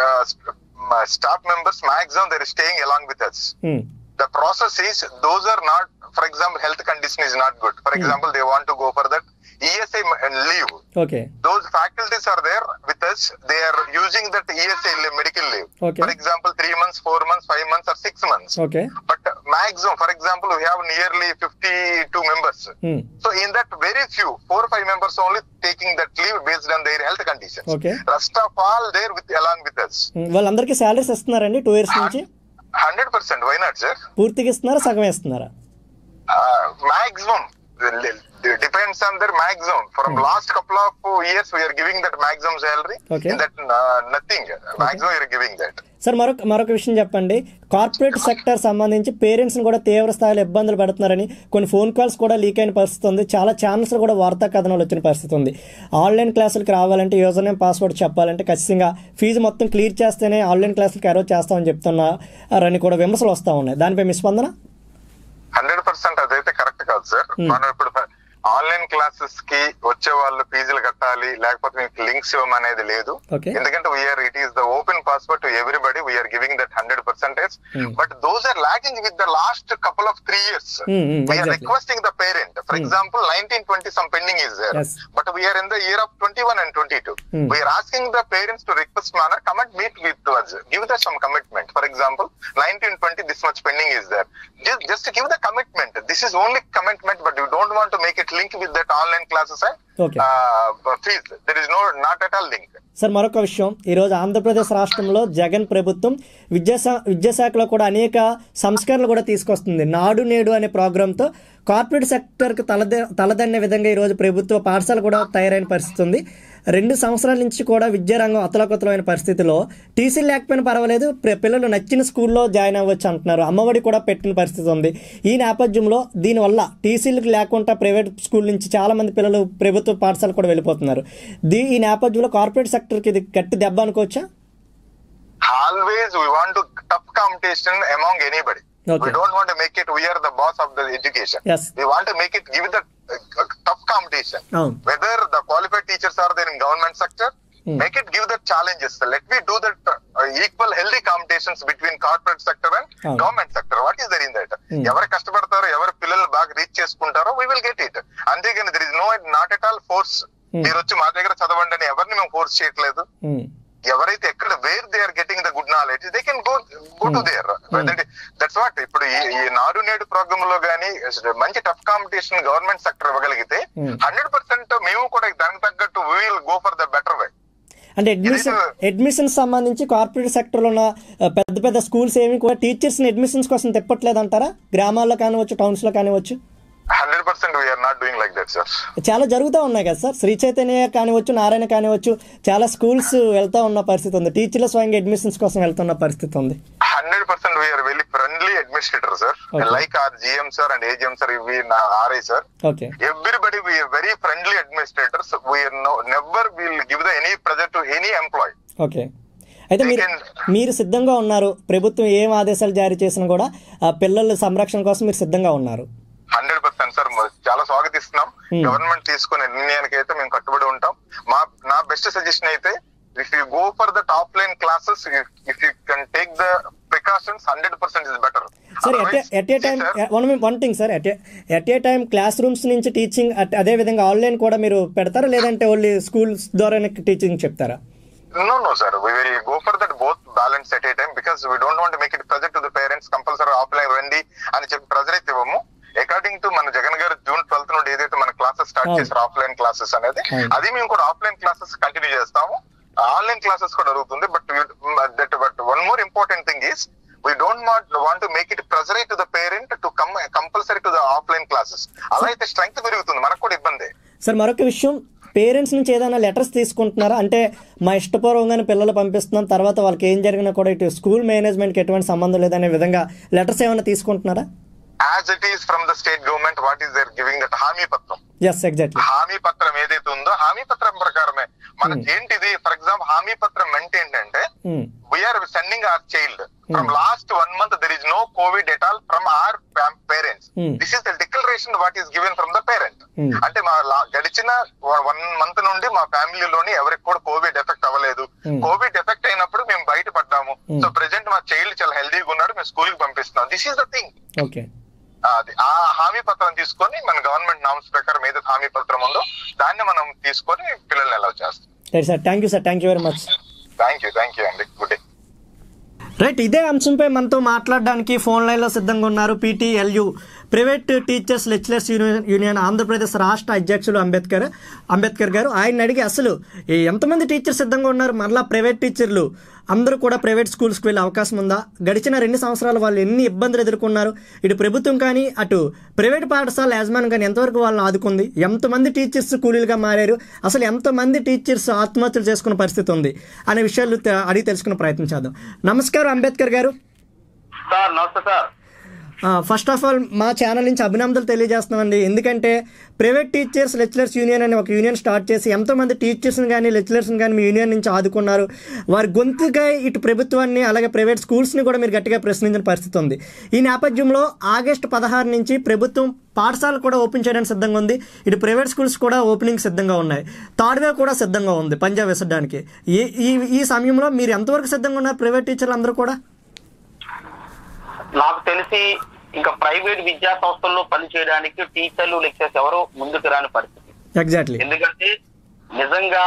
staff members maximum they're staying along with us um, the process is those are not for example health condition is not good for example they want to go for that ESI and leave okay those faculties are there with us they are using that ESI li- medical leave Okay. for example 3 months 4 months 5 months or 6 months okay but maximum for example we have nearly 52 members um, so in that very few 4 or 5 members only taking that leave based on their health conditions Okay. rest of all there with along with us um, వాళ్ళందరికీ శాలరీస్ ఇస్తున్నారండి టూ ఇయర్స్ నుంచి 100% why not sir పూర్తిగా ఇస్తున్నారా సగం ఇస్తున్నారా maximum depends on their maximum from last couple of years we're giving that maximum salary Okay. That nothing maximum we're giving that sir మరొక మరొక విషయం చెప్పండి కార్పొరేట్ సెక్టర్ సంబంధించి పేరెంట్స్ని కూడా తీవ్ర స్థాయిలో ఇబ్బందులు పడుతున్నారని కొన్ని ఫోన్ కాల్స్ కూడా లీక్ అయిన పరిస్థితి ఉంది చాలా ఛానల్స్ కూడా వార్తా కథనాలు వచ్చిన పరిస్థితి ఉంది ఆన్లైన్ క్లాసులకు రావాలంటే యూజర్ నేమ్ పాస్వర్డ్ చెప్పాలంటే ఖచ్చితంగా ఫీజు మొత్తం క్లియర్ చేస్తేనే ఆన్లైన్ క్లాసులకు అరో చేస్తామని చెప్తున్నారని కూడా విమర్శలు వస్తూ ఉన్నాయి దానిపై మీ స్పందన హండ్రెడ్ పర్సెంట్ అదైతే కరెక్ట్ కాదు సార్ మనం ఇప్పుడు ఆన్లైన్ క్లాసెస్ కి వచ్చే వాళ్ళు ఫీజులు కట్టాలి లేకపోతే మీకు లింక్స్ ఇవ్వమనేది లేదు Okay. ఎందుకంటే we're it is the open password to everybody we're giving that hundred percentage Hmm. But those are lacking with the last couple of three years Hmm, hmm, we're exactly. Requesting the parent for example nineteen twenty some pending is there Yes. But we're in the year of twenty one and twenty two Hmm. We're asking the parents to request manner come and meet with us give us some commitment for example 1920 this much pending is there just, just give the commitment this is only commitment but you don't want to make it link with that online classes and Okay. uh, fees there is no not at all link sir మరొక విషయం ఈరోజు ఆంధ్రప్రదేశ్ రాష్ట్రంలో జగన్ ప్రభుత్వం విద్యాశా విద్యాశాఖలో కూడా అనేక సంస్కరణలు కూడా తీసుకొస్తుంది నాడు నేడు అనే ప్రోగ్రాంతో కార్పొరేట్ సెక్టర్కి తలద తలదన్నే విధంగా ఈరోజు ప్రభుత్వ పాఠశాల కూడా తయారైన పరిస్థితి ఉంది రెండు సంవత్సరాల నుంచి కూడా విద్యారంగం అతలకుతలమైన పరిస్థితిలో టీసీలు లేకపోయినా పర్వాలేదు ప్ర- పిల్లలు నచ్చిన స్కూల్లో జాయిన్ అవ్వచ్చు అంటున్నారు అమ్మఒడి కూడా పెట్టిన పరిస్థితి ఉంది ఈ నేపథ్యంలో దీనివల్ల టీసీలకు లేకుండా ప్రైవేట్ స్కూల్ నుంచి చాలామంది పిల్లలు ప్రభుత్వ పాఠశాల కూడా వెళ్ళిపోతున్నారు దీ ఈ నేపథ్యంలో కార్పొరేట్ సెక్టర్కి ఇది గట్టి దెబ్బ అనుకోవచ్చా always we want to tough competition among anybody Okay. we don't want to make it we are the boss of the education Yes. we want to make it give the uh, uh, tough competition అవును whether the qualified teachers are there in government sector Hmm. make it give the challenges let me do that uh, equal healthy competitions between corporate sector and Hmm. government sector what is there in that Hmm. ఎవరు కష్టపడతారో ఎవరు పిల్లలు బాగా రీచ్ చేసుకుంటారో we will get it అంతేగాని there is no not at all force Hmm. మీరు వచ్చి మా దగ్గర చదవండి అని ఎవరిని మేము ఫోర్స్ చేయట్లేదు ఉమ్. ఎవరైతే ఎక్కడ where they are getting the good knowledge they can go go to there that's what ఇప్పుడు ఈ- ఈ నాడు నేడు ప్రోగ్రామ్ లో గానీ మంచి టఫ్ కాంపిటీషన్ గవర్నమెంట్ సెక్టర్ ఇవ్వగలిగితే Hmm. హండ్రెడ్ పర్సెంట్ మేము కూడా దానికి తగ్గట్టు will go for the better way అంటే అడ్మిషన్ అడ్మిషన్ సంబంధించి కార్పొరేట్ సెక్టర్లో ఉన్న ఆ, పెద్ద పెద్ద స్కూల్స్ ఏమి కూడా టీచర్స్ని అడ్మిషన్స్ కోసం తిప్పట్లేదు అంటారా గ్రామాల్లో కానివచ్చు టౌన్స్లో కానివచ్చు hundred percent we're not doing like that sir చాలా జరుగుతూ ఉన్నాయి కదా సార్ శ్రీ చైతన్య కానివచ్చు నారాయణ కానివచ్చు చాలా స్కూల్స్ వెళ్తూ ఉన్న పరిస్థితి ఉంది టీచర్ల స్వయంగా అడ్మిషన్స్ కోసం వెళ్తున్న పరిస్థితి ఉంది hundred percent we're very friendly administrator sir Okay. Like our GM sir and AGM sir ఇవి నా RI sir okay everybody we are very friendly administrators we are no never will give the any pressure to any employee okay అయితే మీరు Second- మీరు సిద్ధంగా ఉన్నారు ప్రభుత్వం ఏం ఆదేశాలు జారీ చేసినా కూడా ఆ పిల్లల సంరక్షణ కోసం మీరు సిద్ధంగా ఉన్నారు హండ్రెడ్ పర్సెంట్ సార్ చాలా స్వాగతిస్తున్నాం Hmm. గవర్నమెంట్ తీసుకునే నిర్ణయానికి అయితే మేము కట్టుబడి ఉంటాం మా నా బెస్ట్ సజెషన్ అయితే if you go for the top line classes if you can take the precautions hundred percent is better sir at at a time one one thing sir at at a time classrooms నుంచి టీచింగ్ అదే విధంగా ఆన్లైన్ కూడా మీరు పెడతారా లేదంటే ఓన్లీ స్కూల్స్ ద్వారానే టీచింగ్ చెప్తారా No, no, sir. We will go for that both balance at a time because we don't want to make it pressure to the parents. Compulsory offline రండి అని చెప్పి ప్రెజర్ అయితే ఇవ్వము అకార్డింగ్ టు మన జగన్ గారు జూన్ ట్వెల్త్ నుండి ఏదైతే మన క్లాసెస్ స్టార్ట్ అవును. చేశారు ఆఫ్లైన్ క్లాసెస్ అనేది అవును. అది మేము కూడా ఆఫ్లైన్ క్లాసెస్ కంటిన్యూ చేస్తాము ఆన్లైన్ క్లాసెస్ కూడా జరుగుతుంది but that but one more important thing is we don't want to make it pressure to the parent to come compulsory to the offline classes అలా అయితే స్ట్రెంగ్త్ పెరుగుతుంది మనకు కూడా ఇబ్బంది సార్ మరొక విషయం పేరెంట్స్ నుంచి ఏదైనా లెటర్స్ తీసుకుంటున్నారా అంటే మా ఇష్టపూర్వకంగానే పిల్లలు పంపిస్తున్నాం తర్వాత వాళ్ళకి ఏం జరిగినా కూడా ఇటు స్కూల్ మేనేజ్మెంట్కి ఎటువంటి సంబంధం లేదనే విధంగా లెటర్స్ ఏమైనా తీసుకుంటున్నారా as it is from the state government what is they're giving that హామీ పత్రం ఎస్ ఎగ్జాక్ట్లీ హామీ పత్రం ఏదైతే ఉందో హామీ పత్రం ప్రకారమే మనకి ఏంటిది ఫర్ ఎగ్జాంపుల్ హామీ పత్రం మెంట్ ఏంటంటే we're sending our child from last one month there is no COVID at all from our parents Hmm. This is the declaration what is given from the parent Hmm. అంటే మా లా- గడిచిన వన్ మంత్ నుండి మా ఫ్యామిలీలోని ఎవరికి కూడా కోవిడ్ ఎఫెక్ట్ అవ్వలేదు Hmm. కోవిడ్ ఎఫెక్ట్ అయినప్పుడు మేము బయటపడ్డాము Hmm. సో ప్రెసెంట్ మా చైల్డ్ చాలా హెల్దీగా ఉన్నాడు మేము స్కూల్ కి పంపిస్తున్నాం this is the thing okay అది ఆ హామీ పత్రం తీసుకొని మన గవర్నమెంట్ నామ్స్ ప్రకారం ఏదైతే హామీ పత్రం ఉందో దాన్ని మనం తీసుకొని పిల్లల్ని అలౌ చేస్తాం సరే sir thank you sir thank you very much thank you thank you అండి గుడ్ డే రైట్ ఇదే అంశంపై మనతో మాట్లాడడానికి ఫోన్ లైన్లో సిద్ధంగా ఉన్నారు PTLU private teachers lecturers union union Andhra Pradesh రాష్ట్ర అధ్యక్షులు అంబేద్కర్ అంబేద్కర్ గారు ఆయన అడిగి అసలు ఈ ఎంతమంది టీచర్స్ సిద్ధంగా ఉన్నారు మరలా ప్రైవేట్ టీచర్లు అందరూ కూడా ప్రైవేట్ స్కూల్స్కి వెళ్ళే అవకాశం ఉందా గడిచిన రెండు సంవత్సరాలు వాళ్ళు ఎన్ని ఇబ్బందులు ఎదుర్కొన్నారు ఇటు ప్రభుత్వం కానీ అటు ప్రైవేట్ పాఠశాల యాజమాన్యం కానీ ఎంతవరకు వాళ్ళని ఆదుకుంది ఎంతమంది టీచర్స్ కూలీలుగా మారారు అసలు ఎంతమంది టీచర్స్ ఆత్మహత్యలు చేసుకున్న పరిస్థితి ఉంది అనే విషయాలు తె- అడిగి తెలుసుకునే ప్రయత్నం చేద్దాం నమస్కారం అంబేద్కర్ గారు సార్ నమస్తే సార్ ఫస్ట్ ఆఫ్ ఆల్ మా ఛానల్ నుంచి అభినందనలు తెలియజేస్తున్నామండి ఎందుకంటే ప్రైవేట్ టీచర్స్ లెక్చరర్స్ యూనియన్ అనే ఒక యూనియన్ స్టార్ట్ చేసి ఎంతోమంది టీచర్స్ని కానీ లెక్చరర్స్ని కానీ మీ యూనియన్ నుంచి ఆదుకున్నారు వారి గొంతుగా ఇటు ప్రభుత్వాన్ని అలాగే ప్రైవేట్ స్కూల్స్ని కూడా మీరు గట్టిగా ప్రశ్నించిన పరిస్థితి ఉంది ఈ నేపథ్యంలో ఆగస్టు పదహారు నుంచి ప్రభుత్వం పాఠశాలలు కూడా ఓపెన్ చేయడానికి సిద్ధంగా ఉంది ఇటు ప్రైవేట్ స్కూల్స్ కూడా ఓపెనింగ్ సిద్ధంగా ఉన్నాయి థర్డ్ వేవ్ కూడా సిద్ధంగా ఉంది పంజాబ్ విసరడానికి ఈ ఈ ఈ సమయంలో మీరు ఎంతవరకు సిద్ధంగా ఉన్నారు ప్రైవేట్ టీచర్లు అందరూ కూడా నాకు తెలిసి ఇంకా ప్రైవేట్ విద్యా సంస్థల్లో పనిచేయడానికి టీచర్లు లెక్చర్స్ ఎవరు ముందుకు రాని పరిస్థితి ఎగ్జాక్ట్లీ ఎందుకంటే నిజంగా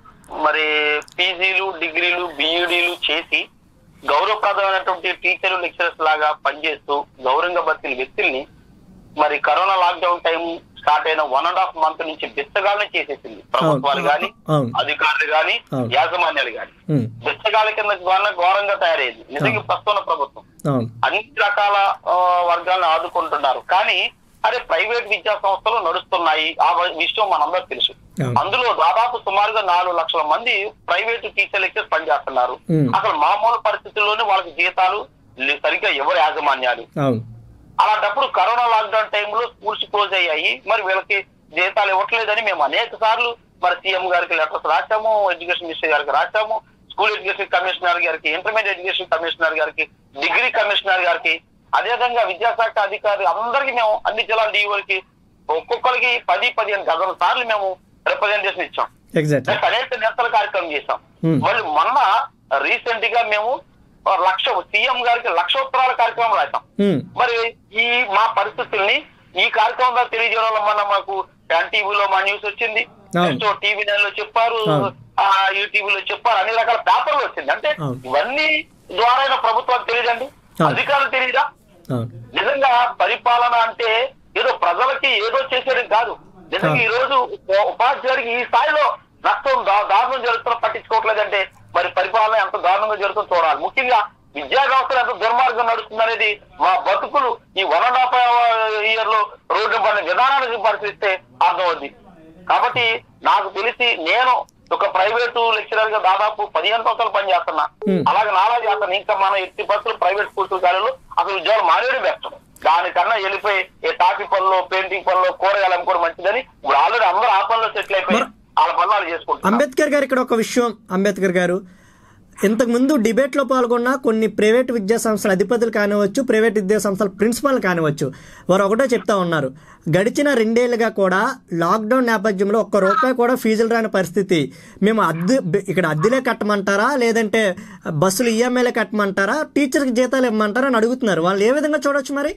మరి పీజీలు డిగ్రీలు బిఈడీలు చేసి గౌరవప్రదమైనటువంటి టీచర్లు లెక్చరర్స్ లాగా పనిచేస్తూ గౌరవంగా బతికిన వ్యక్తుల్ని మరి కరోనా లాక్డౌన్ టైం స్టార్ట్ అయిన వన్ అండ్ హాఫ్ మంత్ నుంచి బిచ్చగాళ్ళని చేసేసింది ప్రభుత్వాలు గాని అవును. అధికారులు గాని అవును. యాజమాన్యాలు గాని ఉమ్, బిచ్చగాళ్ళ కింద ఘోరంగా- ఘోరంగా తయారైంది నిజంగా ప్రస్తుతం ప్రభుత్వం అవును అన్ని రకాల ఆ, వర్గాలను ఆదుకుంటున్నారు కానీ అదే ప్రైవేట్ విద్యా సంస్థలు నడుస్తున్నాయి ఆ వ- విషయం మనందరికి తెలుసు అవును. అందులో దాదాపు సుమారుగా నాలుగు లక్షల మంది ప్రైవేట్ టీచర్ లెక్చర్స్ పనిచేస్తున్నారు ఉమ్. అసలు మామూలు పరిస్థితుల్లోనే వాళ్ళకి జీతాలు లే- సరిగ్గా ఎవరు యాజమాన్యాలు అవును అలాంటప్పుడు కరోనా లాక్డౌన్ టైంలో స్కూల్స్ క్లోజ్ అయ్యాయి మరి వీళ్ళకి జీతాలు ఇవ్వట్లేదని మేము అనేక సార్లు మరి సీఎం గారికి లెటర్స్ రాశాము ఎడ్యుకేషన్ మినిస్టర్ గారికి రాశాము స్కూల్ ఎడ్యుకేషన్ కమిషనర్ గారికి ఇంటర్మీడియట్ ఎడ్యుకేషన్ కమిషనర్ గారికి డిగ్రీ కమిషనర్ గారికి అదేవిధంగా విద్యాశాఖ అధికారి అందరికి మేము అన్ని జిల్లాల డీఓలకి ఒక్కొక్కరికి పది పదిహేను డజన్ సార్లు మేము రిప్రజెంటేషన్ ఇచ్చాం ఎగ్జాక్ట్లీ నెక్స్ట్ అనేక నిరసన కార్యక్రమం చేశాం Hmm. మళ్ళీ మొన్న రీసెంట్ గా మేము ఆ, లక్ష సీఎం గారికి లక్షోత్తరాల కార్యక్రమం రాశాం ఉమ్, మరి ఈ మా పరిస్థితుల్ని ఈ కార్యక్రమం ద్వారా తెలియజేయడం వల్ల మొన్న మాకు టీవీలో మా న్యూస్ వచ్చింది అవును. నెక్స్ట్ టీవీ నైన్ లో చెప్పారు అవును. ఆ యూటీవీలో చెప్పారు అన్ని రకాల పేపర్లు వచ్చింది అంటే అవును. ఇవన్నీ ద్వారా ప్రభుత్వానికి తెలియదండి అవును. అధికారులు తెలియదా అవును నిజంగా పరిపాలన అంటే ఏదో ప్రజలకి ఏదో చేసేది కాదు నిజంగా అవును. ఈ రోజు ఉ- ఉపాధ్యాయుడికి ఈ స్థాయిలో నష్టం దా- దారుణం జరుగుతున్న పట్టించుకోవట్లేదంటే మరి పరిపాలన ఎంత దారుణంగా జరుగుతుందో చూడాలి ముఖ్యంగా విద్యా వ్యవస్థ ఎంత దుర్మార్గం నడుస్తుంది అనేది మా బతుకులు ఈ వన్ అండ్ హాఫ్ ఇయర్ లో రోడ్డు పడిన విధానానికి పరిశీలిస్తే అర్థమవుద్ది కాబట్టి నాకు తెలిసి నేను ఒక ప్రైవేటు లెక్చరర్ గా దాదాపు పదిహేను సంవత్సరాలు పనిచేస్తున్నా Hmm. అలాగే నాలా చేస్తాను ఇంకా మన ఎట్టి బస్సులు ప్రైవేట్ స్కూల్స్ కాలేజీలో అసలు ఉద్యోగాలు మానేయడం బెస్ట్ దానికన్నా వెళ్ళిపోయి ఏ టాపీ పనులు పెయింటింగ్ పనులు కూరగాయలు అమ్ముకోవడం మంచిదని ఇప్పుడు ఆల్రెడీ అందరూ ఆ పనులు సెటిల్ అయిపోయి మరి- వాళ్ళ పనులు వాళ్ళు చేసుకుంటారు అంబేద్కర్ గారు ఇక్కడ ఒక విషయం అంబేద్కర్ గారు ఇంతకుముందు డిబేట్లో పాల్గొన్న కొన్ని ప్రైవేట్ విద్యా సంస్థల అధిపతులు కానివచ్చు ప్రైవేట్ విద్యా సంస్థల ప్రిన్సిపాల్ కానివచ్చు వారు ఒకటే చెప్తా ఉన్నారు గడిచిన రెండేళ్లుగా కూడా లాక్డౌన్ నేపథ్యంలో ఒక్క రూపాయి కూడా ఫీజులు రాని పరిస్థితి మేము అద్దె ఇక్కడ అద్దెలే కట్టమంటారా లేదంటే బస్సులు ఈఎంఐలే కట్టమంటారా టీచర్కి జీతాలు ఇవ్వమంటారా అని అడుగుతున్నారు వాళ్ళు ఏ విధంగా చూడొచ్చు మరి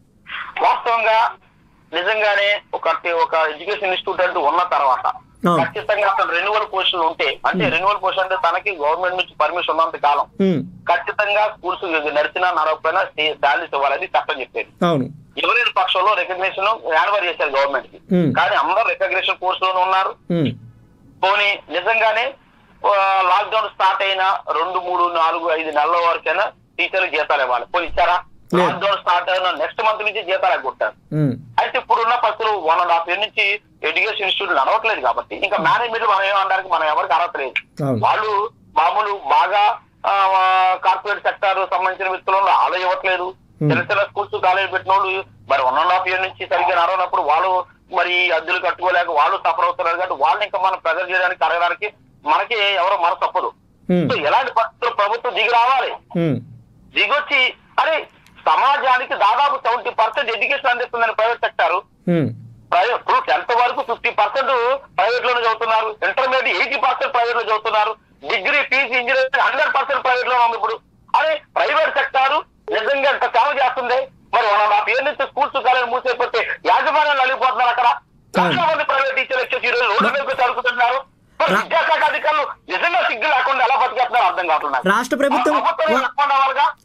వాస్తవంగా నిజంగానే ఒక ఒక ఎడ్యుకేషన్ ఇన్స్టిట్యూట్ అంటూ ఉన్న తర్వాత అవును. ఖచ్చితంగా అసలు రెన్యువల్ పోస్టులు ఉంటే అంటే రెన్యువల్ పోస్ట్ అంటే తనకి గవర్నమెంట్ నుంచి పర్మిషన్ ఉన్నంత కాలం ఉమ్, ఖచ్చితంగా స్కూల్స్ నడిచినా నడవకపోయినా శాలరీస్ ఇవ్వాలని చట్టం చెప్పేది అవును ఎవరైన పక్షంలో రికగ్నేషన్ యాన్వర్ చేశారు గవర్నమెంట్ కి Hmm. కానీ అందరూ రికగ్నేషన్ కోర్స్ లోనే ఉన్నారు ఉమ్, పోనీ నిజంగానే లాక్డౌన్ స్టార్ట్ అయిన రెండు మూడు నాలుగు ఐదు నెలల వరకైనా టీచర్లు జీతాలు ఇవ్వాలి పోనీ ఇచ్చారా లేదు. లాక్డౌన్ స్టార్ట్ అయిన నెక్స్ట్ మంత్ నుంచి జీతాలు ఎగ్గొట్టారు ఉమ్, అయితే ఇప్పుడున్న పరిస్థితులు వన్ అండ్ హాఫ్ ఇయర్ నుంచి ఎడ్యుకేషన్ ఇన్స్టిట్యూట్ నడవట్లేదు కాబట్టి ఇంకా మేనేజ్మెంట్ మనం ఏమనడానికి మనం ఎవరికి అర్హత లేదు అవును. వాళ్ళు మామూలు బాగా కార్పొరేట్ సెక్టర్ సంబంధించిన వ్యక్తులు వాళ్ళు ఇవ్వట్లేదు Hmm. చిన్న చిన్న స్కూల్స్ కాలేజ్ పెట్టిన వాళ్ళు మరి వన్ అండ్ హాఫ్ ఇయర్ నుంచి సరిగ్గా నడవనప్పుడు వాళ్ళు మరి అద్దెలు కట్టుకోలేక వాళ్ళు సఫర్ అవుతున్నారు కాబట్టి వాళ్ళని ఇంకా మనం ప్రెజర్ చేయడానికి కడగడానికి మనకి ఎవరో మన తప్పదు ఉమ్, సో ఎలాంటి పరిస్థితుల్లో ప్రభుత్వం దిగి రావాలి ఉమ్, దిగొచ్చి అరే సమాజానికి దాదాపు సెవెంటీ పర్సెంట్ ఎడ్యుకేషన్ అందిస్తుందని ప్రైవేట్ సెక్టారు ఉమ్, ప్రైవేట్ ఇప్పుడు టెన్త్ వరకు ఫిఫ్టీ పర్సెంట్ ప్రైవేట్ లోనే చదువుతున్నారు ఇంటర్మీడియట్ ఎయిటీ పర్సెంట్ ప్రైవేట్ లో చదువుతున్నారు degree PG engineering hundred percent private లో ఉంది ఇప్పుడు అరే ప్రైవేట్ సెక్టారు నిజంగా ఎంత సేవ చేస్తుంది మరి వన్ అండ్ హాఫ్ ఇయర్ నుంచి స్కూల్స్ కాలేజ్ మూసైపోతే యాజమాన్యాలు నలిగిపోతున్నారు అక్కడ లక్షల మంది ప్రైవేట్ టీచర్లు వచ్చేసి ఈ రోజు రోడ్డు మీద చదువుతున్నారు మరి రా- విద్యాశాఖ అధికారులు నిజంగా సిగ్గు లేకుండా ఎలా బతికేస్తున్నారో అర్థం కావట్లేదు నాకు. రాష్ట్ర ప్రభుత్వం ప్రభుత్వం రెస్పాండ్ అవ్వాలిగా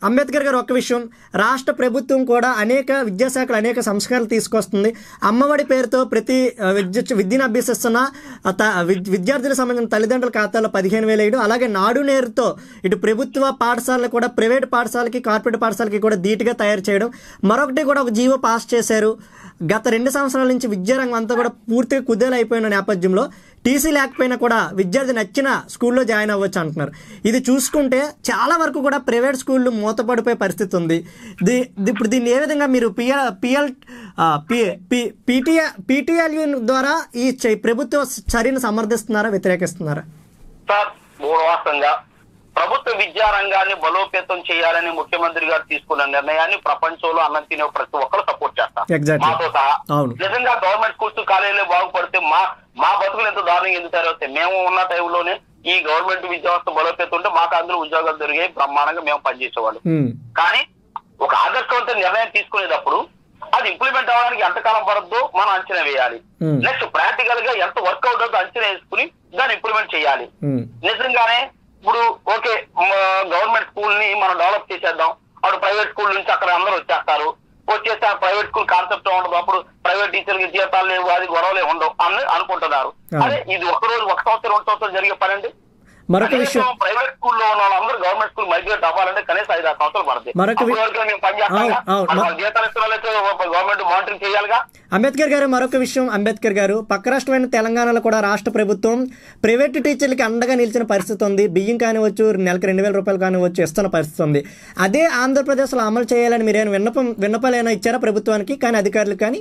అంబేద్కర్ గారు ఒక విషయం రాష్ట్ర ప్రభుత్వం కూడా అనేక విద్యాశాఖలు అనేక సంస్కరణలు తీసుకొస్తుంది అమ్మఒడి పేరుతో ప్రతి ఆ, విద్య విద్యను అభ్యసిస్తున్న ఆ, త- విద్- విద్యార్థులకు సంబంధించిన తల్లిదండ్రుల ఖాతాలో పదిహేను వేలు వేయడం అలాగే నాడు నేరుతో ఇటు ప్రభుత్వ పాఠశాలలు కూడా ప్రైవేట్ పాఠశాలకి కార్పొరేట్ పాఠశాలకి కూడా ధీటుగా తయారు చేయడం మరొకటి కూడా ఒక జీవో పాస్ చేశారు గత రెండు సంవత్సరాల నుంచి విద్యారంగం అంతా కూడా పూర్తిగా కుదేలైపోయిన నేపథ్యంలో టీసీ లేకపోయినా కూడా విద్యార్థి నచ్చిన స్కూల్లో జాయిన్ అవ్వచ్చు అంటున్నారు ఇది చూసుకుంటే చాలా వరకు కూడా ప్రైవేట్ స్కూళ్ళు మూతపడిపోయే పరిస్థితి ఉంది దీ ఇప్పుడు దీన్ని ఏ విధంగా మీరు పిఎల్ పిఎల్ పీటీఏ పీటీఎల్ ద్వారా ఈ చ- ప్రభుత్వ చర్యను సమర్థిస్తున్నారా వ్యతిరేకిస్తున్నారా సార్ మూడవాసంగా ప్రభుత్వ విద్యా రంగాన్ని బలోపేతం చేయాలని ముఖ్యమంత్రి గారు తీసుకున్న నిర్ణయాన్ని ప్రపంచంలో అన్నం తినే ప్రతి ఒక్కరు సపోర్ట్ చేస్తారు Exactly. మాతో సహా అవును. నిజంగా గవర్నమెంట్ స్కూల్స్ కాలేజీలో బాగుపడితే మా మా బతుకులు ఎంత దారుణంగా ఎందుకు తయారవుతాయి మేము ఉన్న టైంలోనే ఈ గవర్నమెంట్ విద్యా వ్యవస్థ బలోపేతం ఉంటే మాకు అందులో ఉద్యోగాలు దొరికాయి బ్రహ్మాండంగా మేము పనిచేసేవాళ్ళం ఉమ్, కానీ ఒక ఆదర్శవంత నిర్ణయం తీసుకునేటప్పుడు అది ఇంప్లిమెంట్ అవ్వడానికి ఎంతకాలం పడద్దో మనం అంచనా వేయాలి Hmm. నెక్స్ట్ ప్రాక్టికల్ గా ఎంత వర్కౌట్ అవుతుందో అంచనా వేసుకుని దాన్ని ఇంప్లిమెంట్ చేయాలి ఉమ్, నిజంగానే ఇప్పుడు ఓకే గవర్నమెంట్ స్కూల్ ని మనం డెవలప్ చేసేద్దాం అప్పుడు ప్రైవేట్ స్కూల్ నుంచి అక్కడ అందరూ వచ్చేస్తారు వచ్చేస్తే ఆ ప్రైవేట్ స్కూల్ కాన్సెప్ట్ ఉండదు అప్పుడు ప్రైవేట్ టీచర్కి జీతాలు లేవు అది గొడవలే ఉండవు అని అనుకుంటున్నారు అవును. అదే ఇది ఒక రోజు ఒక సంవత్సరం రెండు సంవత్సరం జరిగే పని అండి మరొక విషయం కనీసం ప్రైవేట్ స్కూల్లో ఉన్న వాళ్ళందరూ గవర్నమెంట్ స్కూల్ మైగ్రేట్ అవ్వాలంటే కనీసం ఐదు ఆరు సంవత్సరాలు పడుతుంది మరొక వి- అప్పటి వరకు మేము పని చేస్తాం అవును, అవును. జీతాలు ఇస్తున్న వాళ్ళైతే గవర్నమెంట్ మానిటరింగ్ చేయాలిగా అంబేద్కర్ గారు మరొక విషయం అంబేద్కర్ గారు పక్క రాష్ట్రమైన తెలంగాణలో కూడా రాష్ట్ర ప్రభుత్వం ప్రైవేట్ టీచర్లకి అండగా నిలిచిన పరిస్థితి ఉంది బియ్యం కానివచ్చు నెలకు రెండు వేల రూపాయలు కానివచ్చు ఇస్తున్న పరిస్థితి ఉంది అదే ఆంధ్రప్రదేశ్లో అమలు చేయాలని మీరేమైనా విన్నపం విన్నపాలు ఏమైనా ఇచ్చారా ప్రభుత్వానికి కానీ అధికారులు కానీ